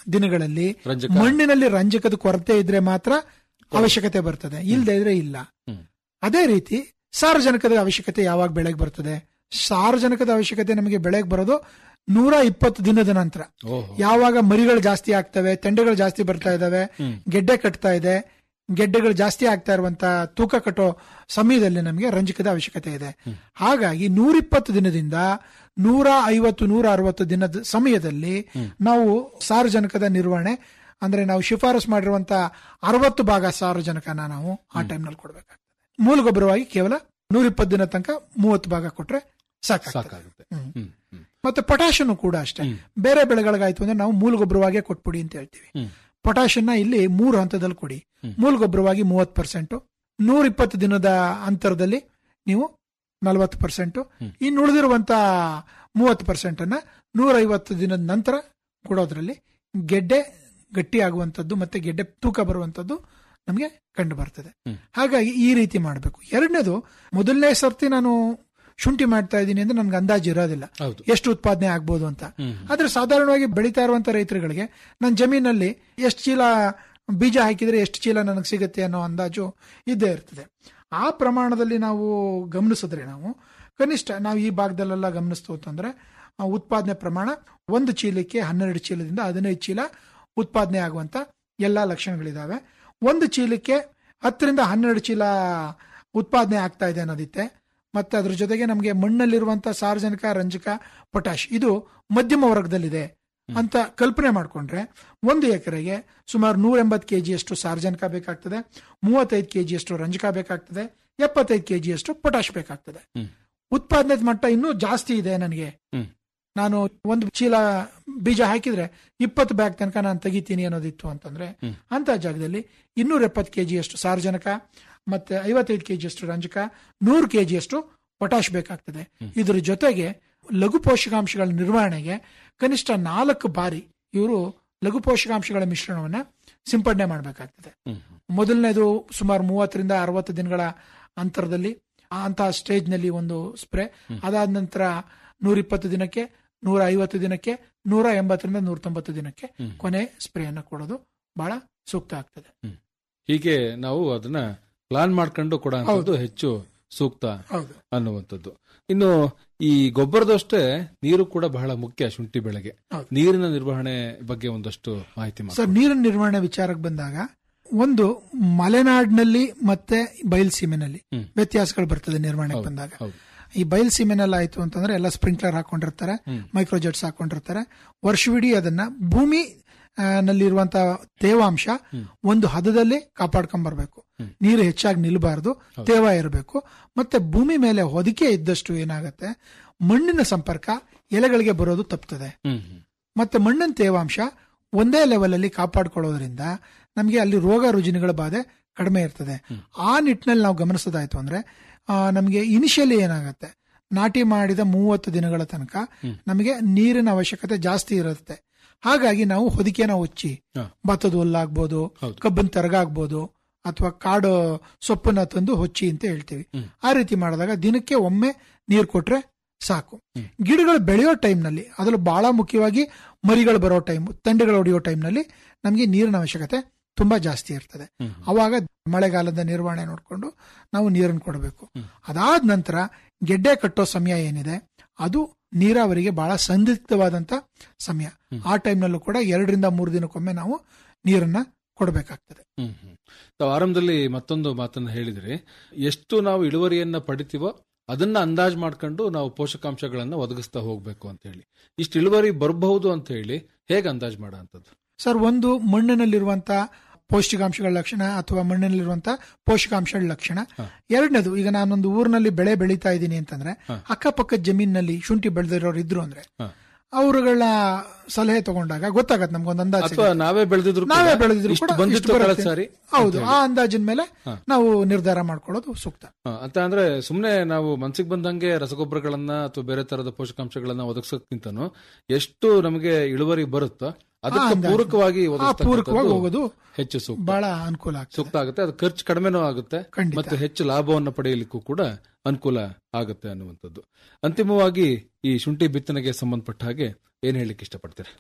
Speaker 5: ದಿನಗಳಲ್ಲಿ
Speaker 4: ರಂಜಕ
Speaker 5: ಮಣ್ಣಿನಲ್ಲಿ ರಂಜಕದ ಕೊರತೆ ಇದ್ರೆ ಮಾತ್ರ ಅವಶ್ಯಕತೆ ಬರ್ತದೆ ಇಲ್ಲದೆ ಇದ್ರೆ ಇಲ್ಲ
Speaker 4: ಹ್ಮ್.
Speaker 5: ಅದೇ ರೀತಿ ಸಾರಜನಕದ ಅವಶ್ಯಕತೆ ಯಾವಾಗ ಬೆಳೆಗೆ ಬರ್ತದೆ ಸಾರಜನಕದ ಅವಶ್ಯಕತೆ ನಮಗೆ ಬೆಳೆಗೆ ಬರೋದು ನೂರ ಇಪ್ಪತ್ತು ದಿನದ ನಂತರ
Speaker 4: ಓಹೋ
Speaker 5: ಯಾವಾಗ ಮರಿಗಳು ಜಾಸ್ತಿ ಆಗ್ತವೆ ತೆಂಡೆಗಳು ಜಾಸ್ತಿ ಬರ್ತಾ ಇದಾವೆ ಗೆಡ್ಡೆ ಕಟ್ತಾ ಇದೆ ಗೆಡ್ಡೆಗಳು ಜಾಸ್ತಿ ಆಗ್ತಾ ಇರುವಂತ ತೂಕ ಕಟ್ಟೋ ಸಮಯದಲ್ಲಿ ನಮಗೆ ರಂಜಕದ ಅವಶ್ಯಕತೆ ಇದೆ ಹಾಗಾಗಿ ನೂರಿಪ್ಪತ್ತು ದಿನದಿಂದ ನೂರ ಐವತ್ತು ನೂರ ಅರವತ್ತು ದಿನದ ಸಮಯದಲ್ಲಿ ನಾವು ಸಾರಜನಕದ ನಿರ್ವಹಣೆ ಅಂದ್ರೆ ನಾವು ಶಿಫಾರಸು ಮಾಡಿರುವಂತ ಅರವತ್ತು ಭಾಗ ಸಾರಜನಕನ ನಾವು ಆ ಟೈಮ್ನಲ್ಲಿ ಕೊಡಬೇಕಾಗ್ತದೆ ಮೂಲಗೊಬ್ಬರವಾಗಿ ಕೇವಲ ನೂರಿಪ್ಪತ್ತು ದಿನ ತನಕ ಮೂವತ್ತು ಭಾಗ ಕೊಟ್ರೆ ಸಾಕಾಗ್ತದೆ
Speaker 4: ಸಾಕಾಗುತ್ತೆ
Speaker 5: ಹ್ಮ್.
Speaker 4: ಹ್ಮ್ ಹ್ಮ್
Speaker 5: ಮತ್ತೆ ಪೊಟ್ಯಾಷನ್ನು ಕೂಡ ಅಷ್ಟೇ ಬೇರೆ ಬೆಳೆಗಳಿಗಾಯ್ತು ಅಂದ್ರೆ ನಾವು ಮೂಲಗೊಬ್ಬರವಾಗೇ ಕೊಟ್ಬಿಡಿ ಅಂತ ಹೇಳ್ತೀವಿ
Speaker 4: ಹ್ಮ್.
Speaker 5: ಪೊಟ್ಯಾಷನ್ನ ಇಲ್ಲಿ ಮೂರು ಹಂತದಲ್ಲಿ ಕೊಡಿ ಮೂಲಗೊಬ್ಬರವಾಗಿ ಮೂವತ್ತು ಪರ್ಸೆಂಟ್ ನೂರ ಇಪ್ಪತ್ತು ದಿನದ ಅಂತರದಲ್ಲಿ ನೀವು ನಲವತ್ತು ಪರ್ಸೆಂಟ್ ಇನ್ನು ಉಳಿದಿರುವಂತ ಮೂವತ್ತು ಪರ್ಸೆಂಟ್ ಅನ್ನ ನೂರ ಐವತ್ತು ದಿನದ ನಂತರ ಕೊಡೋದ್ರಲ್ಲಿ ಗೆಡ್ಡೆ ಗಟ್ಟಿ ಆಗುವಂತದ್ದು ಮತ್ತೆ ಗೆಡ್ಡೆ ತೂಕ ಬರುವಂತದ್ದು ನಮಗೆ ಕಂಡು ಬರ್ತದೆ ಹಾಗಾಗಿ ಈ ರೀತಿ ಮಾಡಬೇಕು ಎರಡನೇದು ಮೊದಲನೇ ಸರ್ತಿ ನಾನು ಶುಂಠಿ ಮಾಡ್ತಾ ಇದ್ದೀನಿ ಅಂದ್ರೆ ನನ್ಗೆ ಅಂದಾಜು ಇರೋದಿಲ್ಲ
Speaker 4: ಹೌದು.
Speaker 5: ಎಷ್ಟು ಉತ್ಪಾದನೆ ಆಗ್ಬೋದು ಅಂತ ಆದ್ರೆ ಸಾಧಾರಣವಾಗಿ ಬೆಳೀತಾ ಇರುವಂತ ರೈತರುಗಳಿಗೆ ನನ್ನ ಜಮೀನಲ್ಲಿ ಎಷ್ಟು ಚೀಲ ಬೀಜ ಹಾಕಿದ್ರೆ ಎಷ್ಟು ಚೀಲ ನನಗೆ ಸಿಗುತ್ತೆ ಅನ್ನೋ ಅಂದಾಜು ಇದ್ದೇ ಇರ್ತದೆ ಆ ಪ್ರಮಾಣದಲ್ಲಿ ನಾವು ಗಮನಿಸಿದ್ರೆ ನಾವು ಕನಿಷ್ಠ ನಾವು ಈ ಭಾಗದಲ್ಲೆಲ್ಲ ಗಮನಿಸ್ತು ಅಂತಂದ್ರೆ ಆ ಉತ್ಪಾದನೆ ಪ್ರಮಾಣ ಒಂದು ಚೀಲಕ್ಕೆ ಹನ್ನೆರಡು ಚೀಲದಿಂದ ಹದಿನೈದು ಚೀಲ ಉತ್ಪಾದನೆ ಆಗುವಂತ ಎಲ್ಲಾ ಲಕ್ಷಣಗಳಿದಾವೆ ಒಂದು ಚೀಲಕ್ಕೆ ಹತ್ತರಿಂದ ಹನ್ನೆರಡು ಚೀಲ ಉತ್ಪಾದನೆ ಆಗ್ತಾ ಇದೆ ಅನ್ನೋದಿತ್ತೆ ಮತ್ತೆ ಅದ್ರ ಜೊತೆಗೆ ನಮಗೆ ಮಣ್ಣಲ್ಲಿರುವಂತ ಸಾರ್ವಜನಿಕ ರಂಜಕ ಪೊಟ್ಯಾಶ್ ಇದು ಮಧ್ಯಮ ವರ್ಗದಲ್ಲಿದೆ ಅಂತ ಕಲ್ಪನೆ ಮಾಡ್ಕೊಂಡ್ರೆ ಒಂದು ಎಕರೆಗೆ ಸುಮಾರು ನೂರ ಎಂಬತ್ತು ಕೆಜಿಯಷ್ಟು ಸಾರ್ವಜನಿಕ ಬೇಕಾಗ್ತದೆ ಮೂವತ್ತೈದು ಕೆಜಿಯಷ್ಟು ರಂಜಕ ಬೇಕಾಗ್ತದೆ ಎಪ್ಪತ್ತೈದು ಕೆಜಿಯಷ್ಟು ಪೊಟ್ಯಾಶ್ ಬೇಕಾಗ್ತದೆ ಉತ್ಪಾದನೆ ಮಟ್ಟ ಇನ್ನೂ ಜಾಸ್ತಿ ಇದೆ ನನಗೆ
Speaker 4: ಹ್ಮ್.
Speaker 5: ನಾನು ಒಂದು ಚೀಲ ಬೀಜ ಹಾಕಿದ್ರೆ ಇಪ್ಪತ್ತು ಬ್ಯಾಗ್ ತನಕ ನಾನು ತೆಗಿತೀನಿ ಅನ್ನೋದಿತ್ತು ಅಂತಂದ್ರೆ ಅಂತ ಜಾಗದಲ್ಲಿ ಇನ್ನೂರ ಎಪ್ಪತ್ತು ಕೆಜಿಯಷ್ಟು ಸಾರ್ವಜನಿಕ ಮತ್ತೆ ಐವತ್ತೈದು ಕೆಜಿಯಷ್ಟು ರಂಜಕ ನೂರು ಕೆಜಿಯಷ್ಟು ಪೊಟ್ಯಾಶ್ ಬೇಕಾಗ್ತದೆ ಇದ್ರ ಜೊತೆಗೆ ಲಘು ಪೋಷಕಾಂಶಗಳ ನಿರ್ವಹಣೆಗೆ ಕನಿಷ್ಠ ನಾಲ್ಕು ಬಾರಿ ಇವರು ಲಘು ಪೋಷಕಾಂಶಗಳ ಮಿಶ್ರಣವನ್ನ ಸಿಂಪಡಣೆ ಮಾಡಬೇಕಾಗ್ತದೆ ಮೊದಲನೇದು ಸುಮಾರು ಮೂವತ್ತರಿಂದ ಅರವತ್ತು ದಿನಗಳ ಅಂತರದಲ್ಲಿ ಅಂತಹ ಸ್ಟೇಜ್ ನಲ್ಲಿ ಒಂದು ಸ್ಪ್ರೇ ಅದಾದ ನಂತರ ನೂರಿಪ್ಪತ್ತು ದಿನಕ್ಕೆ ನೂರ ಐವತ್ತು ದಿನಕ್ಕೆ ನೂರ ಎಂಬತ್ತರಿಂದ ನೂರ ತೊಂಬತ್ತು ದಿನಕ್ಕೆ ಕೊನೆ ಸ್ಪ್ರೇಯನ್ನ ಕೊಡೋದು ಬಹಳ ಸೂಕ್ತ ಆಗ್ತದೆ
Speaker 4: ಹೀಗೆ ನಾವು ಅದನ್ನ ಪ್ಲಾನ್ ಮಾಡ್ಕೊಂಡು ಕೊಡುವಂತದ್ದು ಹೆಚ್ಚು ಸೂಕ್ತ
Speaker 5: ಹೌದು
Speaker 4: ಅನ್ನುವಂಥದ್ದು ಇನ್ನು ಈ ಗೊಬ್ಬರದಷ್ಟೇ ನೀರು ಕೂಡ ಬಹಳ ಮುಖ್ಯ ಶುಂಠಿ ಬೆಳೆಗೆ
Speaker 5: ಹೌದು.
Speaker 4: ನೀರಿನ ನಿರ್ವಹಣೆ ಬಗ್ಗೆ ಒಂದಷ್ಟು ಮಾಹಿತಿ ಮಾಡಿ
Speaker 5: ಸರ್ ನೀರಿನ ನಿರ್ವಹಣೆ ವಿಚಾರಕ್ಕೆ ಬಂದಾಗ ಒಂದು ಮಲೆನಾಡಿನಲ್ಲಿ ಮತ್ತೆ ಬಯಲ್ಸೀಮೆನಲ್ಲಿ ವ್ಯತ್ಯಾಸಗಳು ಬರ್ತದೆ ನಿರ್ವಹಣೆಗೆ ಬಂದಾಗ
Speaker 4: ಹೌದು.
Speaker 5: ಈ ಬಯಲ್ಸೀಮೆನಲ್ಲಿ ಆಯ್ತು ಅಂತಂದ್ರೆ ಎಲ್ಲ ಸ್ಪ್ರಿಂಕ್ಲರ್ ಹಾಕೊಂಡಿರ್ತಾರೆ ಮೈಕ್ರೋಜೆಟ್ಸ್ ಹಾಕೊಂಡಿರ್ತಾರೆ ವರ್ಷವಿಡೀ ಅದನ್ನ ಭೂಮಿ ಆ, ನಲ್ಲಿರುವಂತಹ ತೇವಾಂಶ ಒಂದು ಹದದಲ್ಲಿ ಕಾಪಾಡ್ಕೊಂಡ್ಬರ್ಬೇಕು ನೀರು ಹೆಚ್ಚಾಗಿ ನಿಲ್ಬಾರ್ದು ತೇವ ಇರಬೇಕು ಮತ್ತೆ ಭೂಮಿ ಮೇಲೆ ಹೊದಿಕೆ ಇದ್ದಷ್ಟು ಏನಾಗತ್ತೆ ಮಣ್ಣಿನ ಸಂಪರ್ಕ ಎಲೆಗಳಿಗೆ ಬರೋದು ತಪ್ತದೆ
Speaker 4: ಹ್ಮ್ ಹ್ಮ್.
Speaker 5: ಮತ್ತೆ ಮಣ್ಣಿನ ತೇವಾಂಶ ಒಂದೇ ಲೆವೆಲ್ ಅಲ್ಲಿ ಕಾಪಾಡ್ಕೊಳ್ಳೋದ್ರಿಂದ ನಮಗೆ ಅಲ್ಲಿ ರೋಗ ರುಜಿನಗಳ ಬಾಧೆ ಕಡಿಮೆ ಇರ್ತದೆ ಆ ನಿಟ್ಟಿನಲ್ಲಿ ನಾವು ಗಮನಿಸೋದಾಯ್ತು ಅಂದ್ರೆ ಆ, ನಮಗೆ ಇನಿಷಿಯಲಿ ಏನಾಗುತ್ತೆ ನಾಟಿ ಮಾಡಿದ ಮೂವತ್ತು ದಿನಗಳ ತನಕ ನಮಗೆ ನೀರಿನ ಅವಶ್ಯಕತೆ ಜಾಸ್ತಿ ಇರುತ್ತೆ ಹಾಗಾಗಿ ನಾವು ಹೊದಿಕೆನ ಉಚ್ಚಿ
Speaker 4: ಹಾ.
Speaker 5: ಭತ್ತದ ಹುಲ್ಲಾಗ್ಬೋದು ಕಬ್ಬಿನ ತರಗಾಗ್ಬೋದು ಅಥವಾ ಕಾಡು ಸೊಪ್ಪನ್ನ ತಂದು ಹೊಚ್ಚಿ ಅಂತ ಹೇಳ್ತೀವಿ ಆ ರೀತಿ ಮಾಡಿದಾಗ ದಿನಕ್ಕೆ ಒಮ್ಮೆ ನೀರು ಕೊಟ್ರೆ ಸಾಕು ಗಿಡಗಳು ಬೆಳೆಯೋ ಟೈಮ್ನಲ್ಲಿ ಅದರಲ್ಲೂ ಬಹಳ ಮುಖ್ಯವಾಗಿ ಮರಿಗಳು ಬರೋ ಟೈಮ್ ತಂಡೆಗಳು ಹೊಡೆಯೋ ಟೈಮ್ನಲ್ಲಿ ನಮಗೆ ನೀರಿನ ಅವಶ್ಯಕತೆ ತುಂಬಾ ಜಾಸ್ತಿ ಇರ್ತದೆ ಅವಾಗ ಮಳೆಗಾಲದ ನಿರ್ವಹಣೆ ನೋಡಿಕೊಂಡು ನಾವು ನೀರನ್ನು ಕೊಡಬೇಕು ಅದಾದ ನಂತರ ಗೆಡ್ಡೆ ಕಟ್ಟೋ ಸಮಯ ಏನಿದೆ ಅದು ನೀರಾವರಿಗೆ ಬಹಳ ಸಂದಿಗ್ಧವಾದಂತ ಸಮಯ ಆ ಟೈಮ್ನಲ್ಲೂ ಕೂಡ ಎರಡರಿಂದ ಮೂರು ದಿನಕ್ಕೊಮ್ಮೆ ನಾವು ನೀರನ್ನ ಕೊಡಬೇಕಾಗ್ತದೆ
Speaker 4: ಹ್ಮ್ ಹ್ಮ್. ತಾವು ಆರಂಭದಲ್ಲಿ ಮತ್ತೊಂದು ಮಾತನ್ನ ಹೇಳಿದ್ರಿ ಎಷ್ಟು ನಾವು ಇಳುವರಿಯನ್ನ ಪಡಿತೀವೋ ಅದನ್ನ ಅಂದಾಜ್ ಮಾಡ್ಕೊಂಡು ನಾವು ಪೋಷಕಾಂಶಗಳನ್ನ ಒದಗಿಸ್ತಾ ಹೋಗ್ಬೇಕು ಅಂತ ಹೇಳಿ ಇಷ್ಟು ಇಳುವರಿ ಬರಬಹುದು ಅಂತ ಹೇಳಿ ಹೇಗೆ ಅಂದಾಜ್ ಮಾಡೋಂಥದ್ದು
Speaker 5: ಸರ್ ಒಂದು ಮಣ್ಣಿನಲ್ಲಿರುವಂತ ಪೌಷ್ಟಿಕಾಂಶಗಳ ಲಕ್ಷಣ ಅಥವಾ ಮಣ್ಣಿನಲ್ಲಿರುವಂತ ಪೋಷಕಾಂಶಗಳ ಲಕ್ಷಣ ಎರಡನೇದು ಈಗ ನಾನೊಂದು ಊರಿನಲ್ಲಿ ಬೆಳೆ ಬೆಳೀತಾ ಇದ್ದೀನಿ ಅಂತಂದ್ರೆ ಅಕ್ಕಪಕ್ಕದ ಜಮೀನಿನಲ್ಲಿ ಶುಂಠಿ ಬೆಳೆದಿರೋರು ಇದ್ರು ಅಂದ್ರೆ
Speaker 4: ಹ.
Speaker 5: ಅವರುಗಳ ಸಲಹೆ ತಗೊಂಡಾಗ ಗೊತ್ತಾಗತ್ತೆ ನಮ್ಗೊಂದು ಅಂದಾಜು
Speaker 4: ಅಥವಾ ನಾವೇ ಬೆಳೆದಿದ್ರು
Speaker 5: ನಾವೇ ಬೆಳೆದಿದ್ರು
Speaker 4: ಇಷ್ಟು
Speaker 5: ಕೂಡ
Speaker 4: ಬಂದಿತ್ತು
Speaker 5: ಇಷ್ಟು
Speaker 4: ಕಳೆದ
Speaker 5: ಬರುತ್ತೆ.
Speaker 4: ಸಾರಿ
Speaker 5: ಹೌದು ಆ ಅಂದಾಜಿನ ಮೇಲೆ ನಾವು ನಿರ್ಧಾರ ಮಾಡ್ಕೊಳ್ಳೋದು ಸೂಕ್ತ
Speaker 4: ಹ, ಅಂತ ಅಂದ್ರೆ ಸುಮ್ನೆ ನಾವು ಮನ್ಸಿಗೆ ಬಂದಂಗೆ ರಸಗೊಬ್ಬರಗಳನ್ನ ಅಥವಾ ಬೇರೆ ತರದ ಪೋಷಕಾಂಶಗಳನ್ನ ಒದಗಿಸೋಕ್ಕಿಂತನೂ ಎಷ್ಟು ನಮಗೆ ಇಳುವರಿ ಬರುತ್ತೋ ಅದಕ್ಕೆ
Speaker 5: ಅಂದಾಜು.
Speaker 4: ಪೂರಕವಾಗಿ
Speaker 5: ಆ
Speaker 4: ಒದಗಿಸ್ತಕ್ಕಂಥದ್ದು
Speaker 5: ಪೂರಕವಾಗಿ ಹೋಗೋದು
Speaker 4: ಹೆಚ್ಚು ಸೂಕ್ತ
Speaker 5: ಬಹಳ ಅನುಕೂಲ ಆಗ್ತದೆ
Speaker 4: ಸೂಕ್ತ ಆಗುತ್ತೆ ಅದು ಖರ್ಚು ಕಡಿಮೆನೂ ಆಗುತ್ತೆ
Speaker 5: ಖಂಡಿತ.
Speaker 4: ಮತ್ತು ಹೆಚ್ಚು ಲಾಭವನ್ನು ಪಡೆಯಲಿಕ್ಕೂ ಕೂಡ ಅನುಕೂಲ ಆಗುತ್ತೆ ಅನ್ನುವಂಥದ್ದು ಅಂತಿಮವಾಗಿ ಈ ಶುಂಠಿ ಬಿತ್ತನೆಗೆ ಸಂಬಂಧಪಟ್ಟ ಹಾಗೆ ಏನ್ ಹೇಳಲಿಕ್ಕೆ ಇಷ್ಟಪಡ್ತೀರಾ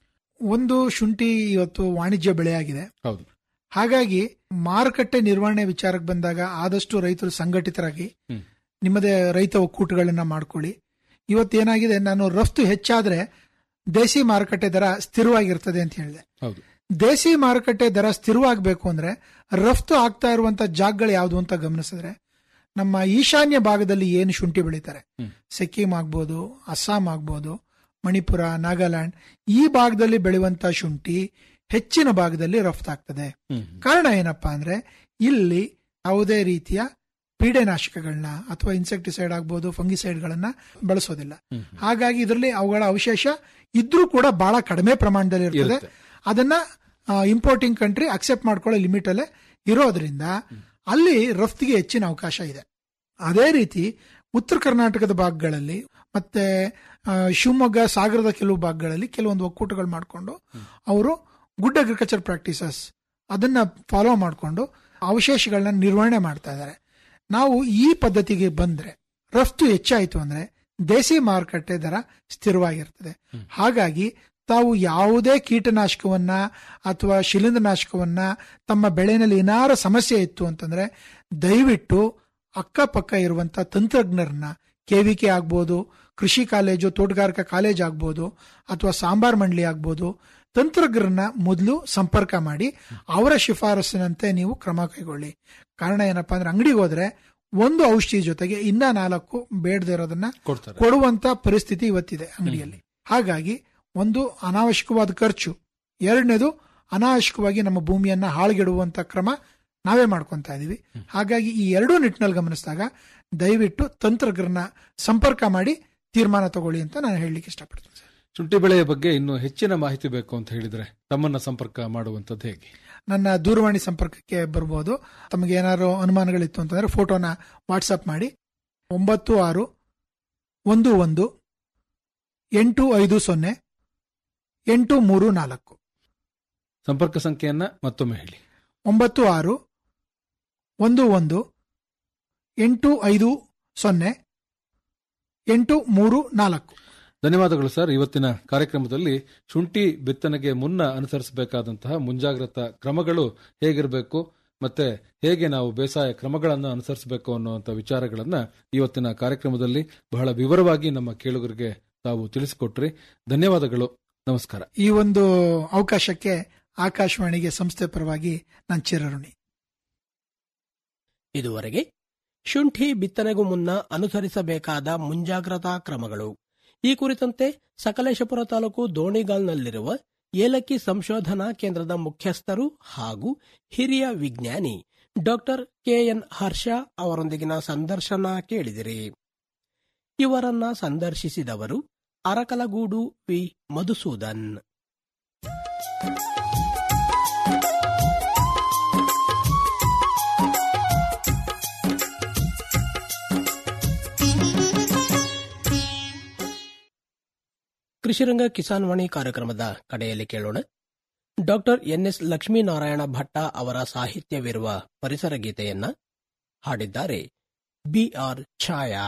Speaker 5: ಒಂದು ಶುಂಠಿ ಇವತ್ತು ವಾಣಿಜ್ಯ ಬೆಳೆಯಾಗಿದೆ
Speaker 4: ಹೌದು
Speaker 5: ಹಾಗಾಗಿ ಮಾರುಕಟ್ಟೆ ನಿರ್ವಹಣೆ ವಿಚಾರಕ್ಕೆ ಬಂದಾಗ ಆದಷ್ಟು ರೈತರು ಸಂಘಟಿತರಾಗಿ
Speaker 4: ಹ್ಮ್.
Speaker 5: ನಿಮ್ಮದೇ ರೈತ ಒಕ್ಕೂಟಗಳನ್ನ ಮಾಡ್ಕೊಳ್ಳಿ ಇವತ್ತೇನಾಗಿದೆ ನಾನು ರಫ್ತು ಹೆಚ್ಚಾದ್ರೆ ದೇಸಿ ಮಾರುಕಟ್ಟೆ ದರ ಸ್ಥಿರವಾಗಿರ್ತದೆ ಅಂತ ಹೇಳಿದೆ
Speaker 4: ಹೌದು
Speaker 5: ದೇಸಿ ಮಾರುಕಟ್ಟೆ ದರ ಸ್ಥಿರವಾಗಬೇಕು ಅಂದ್ರೆ ರಫ್ತು ಆಗ್ತಾ ಇರುವಂತ ಜಾಗಗಳು ಯಾವುದು ಅಂತ ಗಮನಿಸಿದ್ರೆ ನಮ್ಮ ಈಶಾನ್ಯ ಭಾಗದಲ್ಲಿ ಏನು ಶುಂಠಿ ಬೆಳೀತಾರೆ
Speaker 4: ಹ್ಮ್.
Speaker 5: ಸಿಕ್ಕಿಂ ಆಗ್ಬೋದು ಅಸ್ಸಾಂ ಆಗ್ಬೋದು ಮಣಿಪುರ ನಾಗಾಲ್ಯಾಂಡ್ ಈ ಭಾಗದಲ್ಲಿ ಬೆಳೆಯುವಂತ ಶುಂಠಿ ಹೆಚ್ಚಿನ ಭಾಗದಲ್ಲಿ ರಫ್ತಾಗ್ತದೆ
Speaker 4: ಹ್ಮ್.
Speaker 5: ಕಾರಣ ಏನಪ್ಪಾ ಅಂದ್ರೆ ಇಲ್ಲಿ ಯಾವುದೇ ರೀತಿಯ ಪೀಡೆನಾಶಕಗಳನ್ನ ಅಥವಾ ಇನ್ಸೆಕ್ಟಿಸೈಡ್ ಆಗ್ಬೋದು ಫಂಗಿಸೈಡ್ಗಳನ್ನ ಬಳಸೋದಿಲ್ಲ
Speaker 4: ಹ್ಮ್.
Speaker 5: ಹಾಗಾಗಿ ಇದರಲ್ಲಿ ಅವುಗಳ ಅವಶೇಷ ಇದ್ರೂ ಕೂಡ ಬಹಳ ಕಡಿಮೆ ಪ್ರಮಾಣದಲ್ಲಿ ಇರ್ತದೆ
Speaker 4: ಇರುತ್ತೆ.
Speaker 5: ಅದನ್ನ ಇಂಪೋರ್ಟಿಂಗ್ ಕಂಟ್ರಿ ಅಕ್ಸೆಪ್ಟ್ ಮಾಡ್ಕೊಳ್ಳೋ ಲಿಮಿಟ್ ಅಲ್ಲೇ ಇರೋದ್ರಿಂದ ಅಲ್ಲಿ ರಫ್ತಿಗೆ ಹೆಚ್ಚಿನ ಅವಕಾಶ ಇದೆ ಅದೇ ರೀತಿ ಉತ್ತರ ಕರ್ನಾಟಕದ ಭಾಗಗಳಲ್ಲಿ ಮತ್ತೆ ಆ, ಶಿವಮೊಗ್ಗ ಸಾಗರದ ಕೆಲವು ಭಾಗಗಳಲ್ಲಿ ಕೆಲವೊಂದು ಒಕ್ಕೂಟಗಳು ಮಾಡಿಕೊಂಡು ಅವರು ಗುಡ್ ಅಗ್ರಿಕಲ್ಚರ್ ಪ್ರಾಕ್ಟೀಸಸ್ ಅದನ್ನ ಫಾಲೋ ಮಾಡಿಕೊಂಡು ಅವಶೇಷಗಳನ್ನ ನಿರ್ವಹಣೆ ಮಾಡ್ತಾ ಇದ್ದಾರೆ ನಾವು ಈ ಪದ್ಧತಿಗೆ ಬಂದ್ರೆ ರಫ್ತು ಹೆಚ್ಚಾಯಿತು ಅಂದ್ರೆ ದೇಸಿ ಮಾರುಕಟ್ಟೆ ದರ ಸ್ಥಿರವಾಗಿರ್ತದೆ ಹಾಗಾಗಿ ತಾವು ಯಾವುದೇ ಕೀಟನಾಶಕವನ್ನ ಅಥವಾ ಶಿಲೀಂಧ್ರನಾಶಕವನ್ನ ತಮ್ಮ ಬೆಳೆನಲ್ಲಿ ಏನಾರ ಸಮಸ್ಯೆ ಇತ್ತು ಅಂತಂದ್ರೆ ದಯವಿಟ್ಟು ಅಕ್ಕಪಕ್ಕ ಇರುವಂತ ತಂತ್ರಜ್ಞರನ್ನ ಕೆವಿಕೆ ಆಗ್ಬೋದು ಕೃಷಿ ಕಾಲೇಜು ತೋಟಗಾರಿಕಾ ಕಾಲೇಜ್ ಆಗ್ಬೋದು ಅಥವಾ ಸಾಂಬಾರ್ ಮಂಡಳಿ ಆಗ್ಬೋದು ತಂತ್ರಜ್ಞರನ್ನ ಮೊದಲು ಸಂಪರ್ಕ ಮಾಡಿ ಅವರ ಶಿಫಾರಸ್ಸಿನಂತೆ ನೀವು ಕ್ರಮ ಕೈಗೊಳ್ಳಿ ಕಾರಣ ಏನಪ್ಪಾ ಅಂದ್ರೆ ಅಂಗಡಿಗೆ ಹೋದ್ರೆ ಒಂದು ಔಷಧಿ ಜೊತೆಗೆ ಇನ್ನ ನಾಲ್ಕು ಬೇಡದೇ ಇರೋದನ್ನ
Speaker 4: ಕೊಡ್ತಾರೆ
Speaker 5: ಕೊಡುವಂತ ಪರಿಸ್ಥಿತಿ ಇವತ್ತಿದೆ ಅಂಗಡಿಯಲ್ಲಿ ಹಾಗಾಗಿ ಒಂದು ಅನಾವಶ್ಯಕವಾದ ಖರ್ಚು ಎರಡನೇದು ಅನಾವಶ್ಯಕವಾಗಿ ನಮ್ಮ ಭೂಮಿಯನ್ನ ಹಾಳುಗೆಡುವಂತ ಕ್ರಮ ನಾವೇ ಮಾಡ್ಕೊಂತಾ ಇದೀವಿ ಹಾಗಾಗಿ ಈ ಎರಡೂ ನಿಟ್ಟಿನಲ್ಲಿ ಗಮನಿಸಿದಾಗ ದಯವಿಟ್ಟು ತಂತ್ರಜ್ಞರನ್ನ ಸಂಪರ್ಕ ಮಾಡಿ ತೀರ್ಮಾನ ತಗೊಳ್ಳಿ ಅಂತ ನಾನು ಹೇಳಲಿಕ್ಕೆ ಇಷ್ಟಪಡ್ತೀನಿ ಸರ್
Speaker 4: ಶುಂಠಿ ಬೆಳೆಯ ಬಗ್ಗೆ ಇನ್ನೂ ಹೆಚ್ಚಿನ ಮಾಹಿತಿ ಬೇಕು ಅಂತ ಹೇಳಿದ್ರೆ ತಮ್ಮನ್ನ ಸಂಪರ್ಕ ಮಾಡುವಂತದ್ದು ಹೇಗೆ
Speaker 5: ನನ್ನ ದೂರವಾಣಿ ಸಂಪರ್ಕಕ್ಕೆ ಬರ್ಬೋದು ತಮಗೆ ಏನಾದ್ರು ಅನುಮಾನಗಳಿತ್ತು ಅಂತಂದ್ರೆ ಫೋಟೋನ ವಾಟ್ಸಪ್ ಮಾಡಿ ಒಂಬತ್ತು ಆರು ಒಂದು ಒಂದು ಎಂಟು ಐದು ಸೊನ್ನೆ ಎಂಟು ಮೂರು ನಾಲ್ಕು
Speaker 4: ಸಂಪರ್ಕ ಸಂಖ್ಯೆಯನ್ನ ಮತ್ತೊಮ್ಮೆ ಹೇಳಿ
Speaker 5: ಒಂಬತ್ತು ಆರು ಒಂದು ಒಂದು ಎಂಟು ಐದು ಸೊನ್ನೆ ಎಂಟು ಮೂರು ನಾಲ್ಕು
Speaker 4: ಧನ್ಯವಾದಗಳು ಸರ್ ಇವತ್ತಿನ ಕಾರ್ಯಕ್ರಮದಲ್ಲಿ ಶುಂಠಿ ಬಿತ್ತನೆಗೆ ಮುನ್ನ ಅನುಸರಿಸಬೇಕಾದಂತಹ ಮುಂಜಾಗ್ರತಾ ಕ್ರಮಗಳು ಹೇಗಿರಬೇಕು ಮತ್ತೆ ಹೇಗೆ ನಾವು ಬೇಸಾಯ ಕ್ರಮಗಳನ್ನು ಅನುಸರಿಸಬೇಕು ಅನ್ನುವಂಥ ವಿಚಾರಗಳನ್ನ ಇವತ್ತಿನ ಕಾರ್ಯಕ್ರಮದಲ್ಲಿ ಬಹಳ ವಿವರವಾಗಿ ನಮ್ಮ ಕೇಳುಗರಿಗೆ ತಾವು ತಿಳಿಸಿಕೊಟ್ರಿ ಧನ್ಯವಾದಗಳು ನಮಸ್ಕಾರ
Speaker 5: ಈ ಒಂದು ಅವಕಾಶಕ್ಕೆ ಆಕಾಶವಾಣಿಗೆ ಸಂಸ್ಥೆ ಪರವಾಗಿ ನಾನು ಚಿರಋಣಿ
Speaker 3: ಇದುವರೆಗೆ ಶುಂಠಿ ಬಿತ್ತನೆಗೂ ಮುನ್ನ ಅನುಸರಿಸಬೇಕಾದ ಮುಂಜಾಗ್ರತಾ ಕ್ರಮಗಳು ಈ ಕುರಿತಂತೆ ಸಕಲೇಶಪುರ ತಾಲೂಕು ದೋಣಿಗಾಲ್ನಲ್ಲಿರುವ ಏಲಕ್ಕಿ ಸಂಶೋಧನಾ ಕೇಂದ್ರದ ಮುಖ್ಯಸ್ಥರು ಹಾಗೂ ಹಿರಿಯ ವಿಜ್ಞಾನಿ ಡಾಕ್ಟರ್ ಕೆಎನ್ ಹರ್ಷ ಅವರೊಂದಿಗಿನ ಸಂದರ್ಶನ ಕೇಳಿದಿರಿ ಇವರನ್ನ ಸಂದರ್ಶಿಸಿದವರು ಅರಕಲಗೂಡು ವಿ ಮಧುಸೂದನ್ ಕೃಷಿರಂಗ ಕಿಸಾನ್ ವಾಣಿ ಕಾರ್ಯಕ್ರಮದ ಕಡೆಯಲ್ಲಿ ಕೇಳೋಣ ಡಾಕ್ಟರ್ ಎನ್ಎಸ್ ಲಕ್ಷ್ಮೀನಾರಾಯಣ ಭಟ್ಟ ಅವರ ಸಾಹಿತ್ಯವಿರುವ ಪರಿಸರ ಗೀತೆಯನ್ನ ಹಾಡಿದ್ದಾರೆ ಬಿಆರ್ ಛಾಯಾ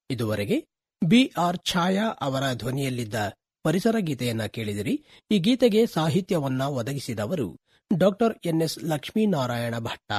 Speaker 3: ಇದುವರೆಗೆ ಬಿಆರ್ ಛಾಯಾ ಅವರ ಧ್ವನಿಯಲ್ಲಿದ್ದ ಪರಿಸರ ಗೀತೆಯನ್ನ ಕೇಳಿದಿರಿ ಈ ಗೀತೆಗೆ ಸಾಹಿತ್ಯವನ್ನ ಒದಗಿಸಿದವರು ಡಾಕ್ಟರ್ ಎನ್ಎಸ್ ಲಕ್ಷ್ಮೀನಾರಾಯಣ ಭಟ್ಟ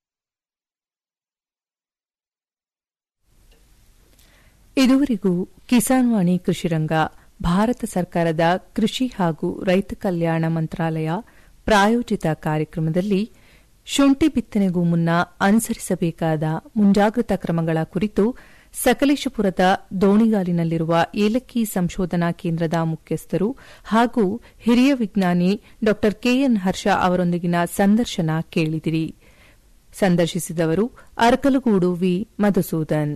Speaker 2: ಇದುವರೆಗೂ ಕಿಸಾನ್ ವಾಣಿ ಕೃಷಿರಂಗ ಭಾರತ ಸರ್ಕಾರದ ಕೃಷಿ ಹಾಗೂ ರೈತ ಕಲ್ಯಾಣ ಮಂತ್ರಾಲಯ ಪ್ರಾಯೋಜಿತ ಕಾರ್ಯಕ್ರಮದಲ್ಲಿ ಶುಂಠಿ ಬಿತ್ತನೆಗೂ ಮುನ್ನ ಅನುಸರಿಸಬೇಕಾದ ಮುಂಜಾಗ್ರತಾ ಕ್ರಮಗಳ ಕುರಿತು ಸಕಲೇಶಪುರದ ದೋಣಿಗಾಲಿನಲ್ಲಿರುವ ಏಲಕ್ಕಿ ಸಂಶೋಧನಾ ಕೇಂದ್ರದ ಮುಖ್ಯಸ್ಥರು ಹಾಗೂ ಹಿರಿಯ ವಿಜ್ಞಾನಿ ಡಾ ಕೆಎನ್ ಹರ್ಷ ಅವರೊಂದಿಗಿನ ಸಂದರ್ಶನ ಕೇಳಿದಿರಿ ಸಂದರ್ಶಿಸಿದವರು ಅರಕಲಗೂಡು ವಿ ಮಧುಸೂದನ್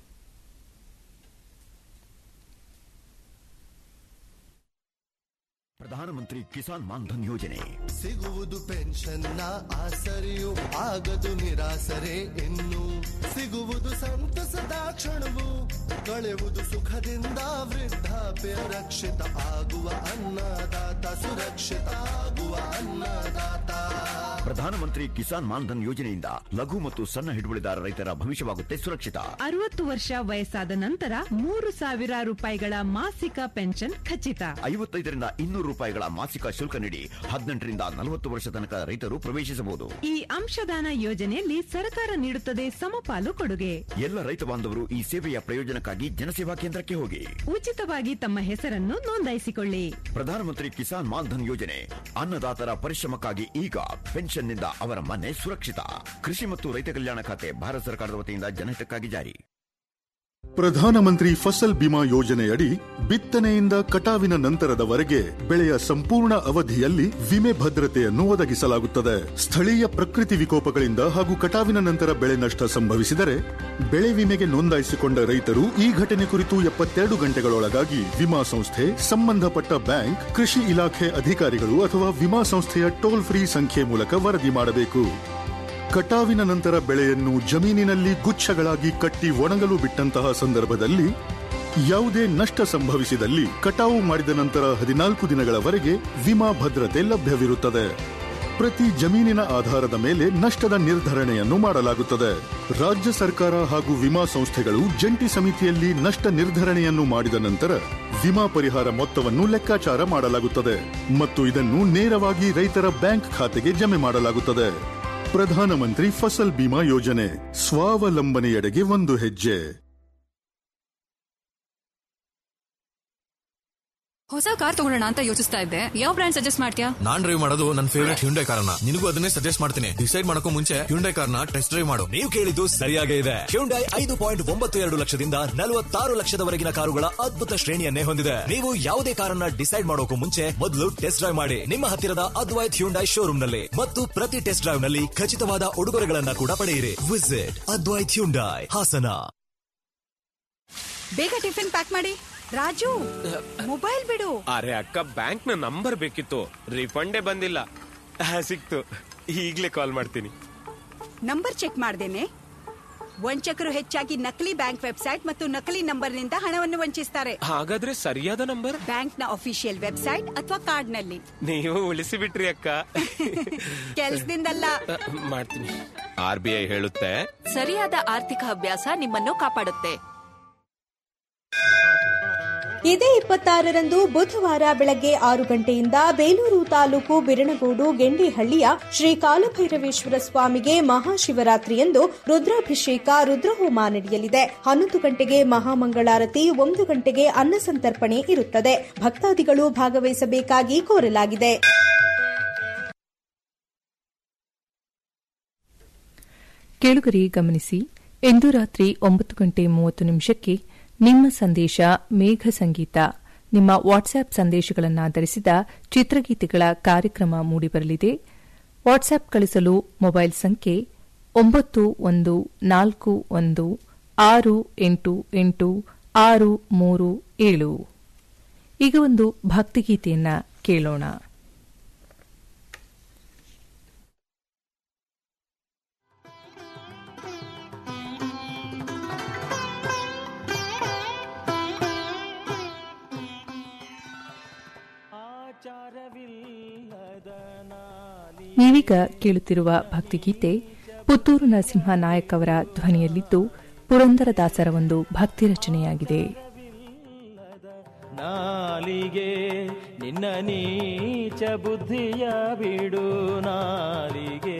Speaker 6: ಪ್ರಧಾನಮಂತ್ರಿ ಕಿಸಾನ್ ಮಾನ್ಧನ್ ಯೋಜನೆ
Speaker 7: ಸಿಗುವುದು ಪೆನ್ಷನ್ನ ಆಸರೆಯು ಆಗದು ನಿರಾಸರೆ ಇನ್ನು ಸಿಗುವುದು ಸಂತಸದ ಕ್ಷಣವು ಕಳೆಯುವುದು ಸುಖದಿಂದ ವೃದ್ಧಾಪ್ಯ ರಕ್ಷಿತ ಆಗುವ ಅನ್ನದಾತ ಸುರಕ್ಷಿತ ಆಗುವ ಅನ್ನದಾತ
Speaker 6: ಪ್ರಧಾನಮಂತ್ರಿ ಕಿಸಾನ್ ಮಾನ್ಧನ್ ಯೋಜನೆಯಿಂದ ಲಘು ಮತ್ತು ಸಣ್ಣ ಹಿಡುವಳಿದಾರ ರೈತರ ಭವಿಷ್ಯವಾಗುತ್ತೆ ಸುರಕ್ಷಿತ
Speaker 8: ಅರವತ್ತು ವರ್ಷ ವಯಸ್ಸಾದ ನಂತರ ಮೂರು ಸಾವಿರ ರೂಪಾಯಿಗಳ ಮಾಸಿಕ ಪೆನ್ಷನ್ ಖಚಿತ
Speaker 6: ಐವತ್ತೈದರಿಂದ ಇನ್ನೂರು ರೂಪಾಯಿಗಳ ಮಾಸಿಕ ಶುಲ್ಕ ನೀಡಿ ಹದಿನೆಂಟರಿಂದ ನಲವತ್ತು ವರ್ಷ ತನಕ ರೈತರು ಪ್ರವೇಶಿಸಬಹುದು
Speaker 8: ಈ ಅಂಶದಾನ ಯೋಜನೆಯಲ್ಲಿ ಸರ್ಕಾರ ನೀಡುತ್ತದೆ ಸಮಪಾಲು ಕೊಡುಗೆ
Speaker 6: ಎಲ್ಲ ರೈತ ಬಾಂಧವರು ಈ ಸೇವೆಯ ಪ್ರಯೋಜನಕ್ಕಾಗಿ ಜನಸೇವಾ ಕೇಂದ್ರಕ್ಕೆ ಹೋಗಿ
Speaker 8: ಉಚಿತವಾಗಿ ತಮ್ಮ ಹೆಸರನ್ನು ನೋಂದಾಯಿಸಿಕೊಳ್ಳಿ
Speaker 6: ಪ್ರಧಾನಮಂತ್ರಿ ಕಿಸಾನ್ ಮಾನ್ಧನ್ ಯೋಜನೆ ಅನ್ನದಾತರ ಪರಿಶ್ರಮಕ್ಕಾಗಿ ಈಗ ಪೆನ್ಷನ್ನಿಂದ ಅವರ ಮನೆ ಸುರಕ್ಷಿತ ಕೃಷಿ ಮತ್ತು ರೈತ ಕಲ್ಯಾಣ ಖಾತೆ ಭಾರತ ಸರ್ಕಾರದ ವತಿಯಿಂದ ಜನಹಿತಕ್ಕಾಗಿ ಜಾರಿ
Speaker 9: ಪ್ರಧಾನಮಂತ್ರಿ ಫಸಲ್ ಬಿಮಾ ಯೋಜನೆಯಡಿ ಬಿತ್ತನೆಯಿಂದ ಕಟಾವಿನ ನಂತರದವರೆಗೆ ಬೆಳೆಯ ಸಂಪೂರ್ಣ ಅವಧಿಯಲ್ಲಿ ವಿಮೆ ಭದ್ರತೆಯನ್ನು ಒದಗಿಸಲಾಗುತ್ತದೆ ಸ್ಥಳೀಯ ಪ್ರಕೃತಿ ವಿಕೋಪಗಳಿಂದ ಹಾಗೂ ಕಟಾವಿನ ನಂತರ ಬೆಳೆ ನಷ್ಟ ಸಂಭವಿಸಿದರೆ ಬೆಳೆ ವಿಮೆಗೆ ನೋಂದಾಯಿಸಿಕೊಂಡ ರೈತರು ಈ ಘಟನೆ ಕುರಿತು ಎಪ್ಪತ್ತೆರಡು ಗಂಟೆಗಳೊಳಗಾಗಿ ವಿಮಾ ಸಂಸ್ಥೆ ಸಂಬಂಧಪಟ್ಟ ಬ್ಯಾಂಕ್ ಕೃಷಿ ಇಲಾಖೆ ಅಧಿಕಾರಿಗಳು ಅಥವಾ ವಿಮಾ ಸಂಸ್ಥೆಯ ಟೋಲ್ ಫ್ರೀ ಸಂಖ್ಯೆ ಮೂಲಕ ವರದಿ ಮಾಡಬೇಕು ಕಟಾವಿನ ನಂತರ ಬೆಳೆಯನ್ನು ಜಮೀನಿನಲ್ಲಿ ಗುಚ್ಛಗಳಾಗಿ ಕಟ್ಟಿ ಒಣಗಲು ಬಿಟ್ಟಂತಹ ಸಂದರ್ಭದಲ್ಲಿ ಯಾವುದೇ ನಷ್ಟ ಸಂಭವಿಸಿದಲ್ಲಿ ಕಟಾವು ಮಾಡಿದ ನಂತರ ಹದಿನಾಲ್ಕು ದಿನಗಳವರೆಗೆ ವಿಮಾ ಭದ್ರತೆ ಲಭ್ಯವಿರುತ್ತದೆ ಪ್ರತಿ ಜಮೀನಿನ ಆಧಾರದ ಮೇಲೆ ನಷ್ಟದ ನಿರ್ಧರಣೆಯನ್ನು ಮಾಡಲಾಗುತ್ತದೆ ರಾಜ್ಯ ಸರ್ಕಾರ ಹಾಗೂ ವಿಮಾ ಸಂಸ್ಥೆಗಳು ಜಂಟಿ ಸಮಿತಿಯಲ್ಲಿ ನಷ್ಟ ನಿರ್ಧರಣೆಯನ್ನು ಮಾಡಿದ ನಂತರ ವಿಮಾ ಪರಿಹಾರ ಮೊತ್ತವನ್ನು ಲೆಕ್ಕಾಚಾರ ಮಾಡಲಾಗುತ್ತದೆ ಮತ್ತು ಇದನ್ನು ನೇರವಾಗಿ ರೈತರ ಬ್ಯಾಂಕ್ ಖಾತೆಗೆ ಜಮೆ ಮಾಡಲಾಗುತ್ತದೆ ಪ್ರಧಾನಮಂತ್ರಿ ಫಸಲ್ ಬಿಮಾ ಯೋಜನೆ ಸ್ವಾವಲಂಬನೆಯೆಡೆಗೆ ಒಂದು ಹೆಜ್ಜೆ
Speaker 10: ಹೊಸ ಕಾರ್ ತಗೊಳ್ಳೋಣ ಅಂತ ಯೋಚಿಸ್ತಾ ಇದ್ದೆ ಯಾವ ಬ್ರ್ಯಾಂಡ್ ಸಜೆಸ್ಟ್ ಮಾಡ್ತೀಯಾ
Speaker 11: ನಾನ್ ಡ್ರೈವ್ ಮಾಡೋದು ನನ್ನ ಫೇವರೇಟ್ ಹ್ಯುಂಡೈ ಕಾರ್ನ ನಿನಗೂ ಅದನ್ನೇ ಸಜೆಸ್ಟ್ ಮಾಡ್ತೀನಿ ಡಿಸೈಡ್ ಮಾಡಕ್ಕೂ ಮುಂಚೆ ಹ್ಯುಂಡೈ ಕಾರ್ನ ಟೆಸ್ಟ್ ಡ್ರೈವ್ ಮಾಡು
Speaker 12: ನೀವು ಕೇಳಿದ್ದು ಸರಿಯಾಗೇ ಇದೆ ಹ್ಯುಂಡೈ ಐದು ಪಾಯಿಂಟ್ ಒಂಬತ್ತು ಎರಡು ಲಕ್ಷದಿಂದ ನಲವತ್ತಾರು ಲಕ್ಷದವರೆಗಿನ ಕಾರುಗಳ ಅದ್ಭುತ ಶ್ರೇಣಿಯನ್ನೇ ಹೊಂದಿದೆ ನೀವು ಯಾವುದೇ ಕಾರನ್ನ ಡಿಸೈಡ್ ಮಾಡೋಕು ಮುಂಚೆ ಮೊದಲು ಟೆಸ್ಟ್ ಡ್ರೈವ್ ಮಾಡಿ ನಿಮ್ಮ ಹತ್ತಿರದ ಅದ್ವೈತ್ ಹ್ಯುಂಡೈ ಶೋರೂಮ್ ನಲ್ಲಿ ಮತ್ತು ಪ್ರತಿ ಟೆಸ್ಟ್ ಡ್ರೈವ್ ನಲ್ಲಿ ಖಚಿತವಾದ ಉಡುಗೊರೆಗಳನ್ನ ಕೂಡ ಪಡೆಯಿರಿ ವಿಸಿಟ್ ಅದ್ವೈತ್ ಹ್ಯುಂಡೈ ಹಾಸನ
Speaker 10: ಬೇಗ ಟಿಫಿನ್ ಪ್ಯಾಕ್ ಮಾಡಿ ರಾಜು ಮೊಬೈಲ್ ಬಿಡು
Speaker 13: ಅರೆ ಅಕ್ಕ ಬ್ಯಾಂಕ್ ನ ನಂಬರ್ ಬೇಕಿತ್ತು ರಿಫಂಡೇ ಬಂದಿಲ್ಲ ಆ, ಸಿಕ್ತು ಈಗ್ಲೇ ಕಾಲ್ ಮಾಡ್ತೀನಿ
Speaker 14: ನಂಬರ್ ಚೆಕ್ ಮಾಡ್ದೇನೆ ವಂಚಕರು ಹೆಚ್ಚಾಗಿ ನಕಲಿ ಬ್ಯಾಂಕ್ ವೆಬ್ಸೈಟ್ ಮತ್ತು ನಕಲಿ ನಂಬರ್ನಿಂದ ಹಣವನ್ನು ವಂಚಿಸ್ತಾರೆ
Speaker 13: ಹಾಗಾದ್ರೆ ಸರಿಯಾದ ನಂಬರ್
Speaker 14: ಬ್ಯಾಂಕ್ನ ಅಫಿಷಿಯಲ್ ವೆಬ್ಸೈಟ್ ಅಥವಾ ಕಾರ್ಡ್ನಲ್ಲಿ
Speaker 13: ನೀವು ಉಳಿಸಿ ಬಿಟ್ರಿ ಅಕ್ಕ
Speaker 14: ಕೆಲ್ಸದಿಂದಲ್ಲ
Speaker 13: ಆ, ಮಾಡ್ತೀನಿ ಆರ್ ಬಿ ಐ ಹೇಳುತ್ತೆ
Speaker 10: ಸರಿಯಾದ ಆರ್ಥಿಕ ಅಭ್ಯಾಸ ನಿಮ್ಮನ್ನು ಕಾಪಾಡುತ್ತೆ
Speaker 15: ಇದೇ ಇಪ್ಪತ್ತಾರರಂದು ಬುಧವಾರ ಬೆಳಗ್ಗೆ ಆರು ಗಂಟೆಯಿಂದ ಬೇಲೂರು ತಾಲೂಕು ಬಿರಣಗೋಡು ಗೆಂಡಿಹಳ್ಳಿಯ ಶ್ರೀ ಕಾಲಭೈರವೇಶ್ವರ ಸ್ವಾಮಿಗೆ ಮಹಾಶಿವರಾತ್ರಿಯಂದು ರುದ್ರಾಭಿಷೇಕ ರುದ್ರಹೋಮ ನಡೆಯಲಿದೆ ಹನ್ನೊಂದು ಗಂಟೆಗೆ ಮಹಾಮಂಗಳಾರತಿ ಒಂದು ಗಂಟೆಗೆ ಅನ್ನಸಂತರ್ಪಣೆ ಇರುತ್ತದೆ ಭಕ್ತಾದಿಗಳು ಭಾಗವಹಿಸಬೇಕಾಗಿ ಕೋರಲಾಗಿದೆ
Speaker 2: ಕೇಳುಗರಿ ಗಮನಿಸಿ ಇಂದು ರಾತ್ರಿ ಒಂಬತ್ತು ಗಂಟೆ ಮೂವತ್ತು ನಿಮಿಷಕ್ಕೆ ನಿಮ್ಮ ಸಂದೇಶ ಮೇಘ ಸಂಗೀತ ನಿಮ್ಮ ವಾಟ್ಸ್ಆಪ್ ಸಂದೇಶಗಳನ್ನಾಧರಿಸಿದ ಚಿತ್ರಗೀತೆಗಳ ಕಾರ್ಯಕ್ರಮ ಮೂಡಿಬರಲಿದೆ ವಾಟ್ಸ್ಆಪ್ ಕಳಿಸಲು ಮೊಬೈಲ್ ಸಂಖ್ಯೆ ಒಂಬತ್ತು ಒಂದು ನಾಲ್ಕು ಒಂದು ಆರು ಎಂಟು ಎಂಟು ಆರು ಮೂರು ಏಳು ಈಗ ಒಂದು ಭಕ್ತಿಗೀತೆಯನ್ನ ಕೇಳೋಣ ನೀವೀಗ ಕೇಳುತ್ತಿರುವ ಭಕ್ತಿಗೀತೆ ಪುತ್ತೂರು ನರಸಿಂಹ ನಾಯಕ್ ಅವರ ಧ್ವನಿಯಲ್ಲಿದ್ದು ಪುರಂದರದಾಸರ ಒಂದು ಭಕ್ತಿ ರಚನೆಯಾಗಿದೆ
Speaker 16: ನಾಲಿಗೆ ನಿನ್ನ ನೀಚ ಬುದ್ಧಿಯ ಬಿಡು ನಾಲಿಗೆ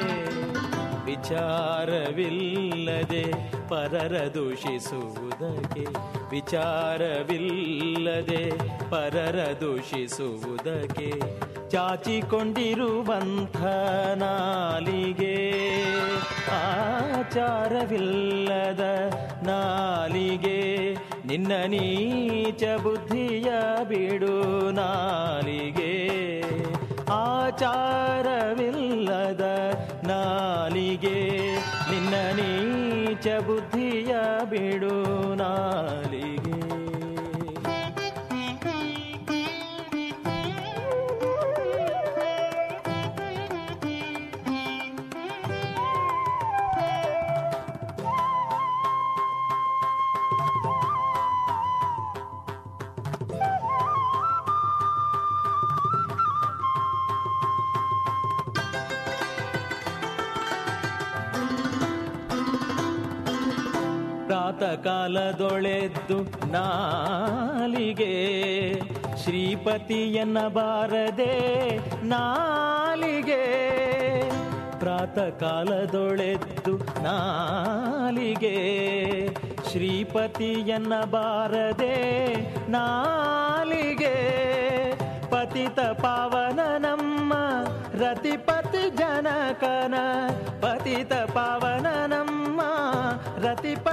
Speaker 16: ವಿಚಾರವಿಲ್ಲದೆ ಪರರ ದೂಷಿಸುವುದಕ್ಕೆ ವಿಚಾರವಿಲ್ಲದೆ ಪರರ ದೂಷಿಸುವುದಕ್ಕೆ ಚಾಚಿಕೊಂಡಿರುವಂಥ ನಾಲಿಗೆ ಆಚಾರವಿಲ್ಲದ ನಾಲಿಗೆ ನಿನ್ನ ನೀಚ ಬುದ್ಧಿಯ ಬಿಡು ನಾಲಿಗೆ ಆಚಾರವಿಲ್ಲದ ನಾಲಿಗೆ ನಿನ್ನ ನೀಚ ಬುದ್ಧಿಯ ಬಿಡು ನಾಲಿಗೆ ಪ್ರಾತಃ ಕಾಲದೊಳೆದ್ದು ನಾಲಿಗೆ ಶ್ರೀಪತಿಯನ್ನ ಬಾರದೆ ನಾಲಿಗೆ ಪ್ರಾತಃ ಕಾಲದೊಳೆದ್ದು ನಾಲಿಗೆ ಶ್ರೀಪತಿಯನ್ನ ಬಾರದೆ ನಾಲಿಗೆ ಪತಿತ ಪಾವನ ನಮ್ಮ ರತಿಪತಿ ಜನಕನ ಪತಿತ ಪಾವನ ನಮ್ಮ ರತಿಪ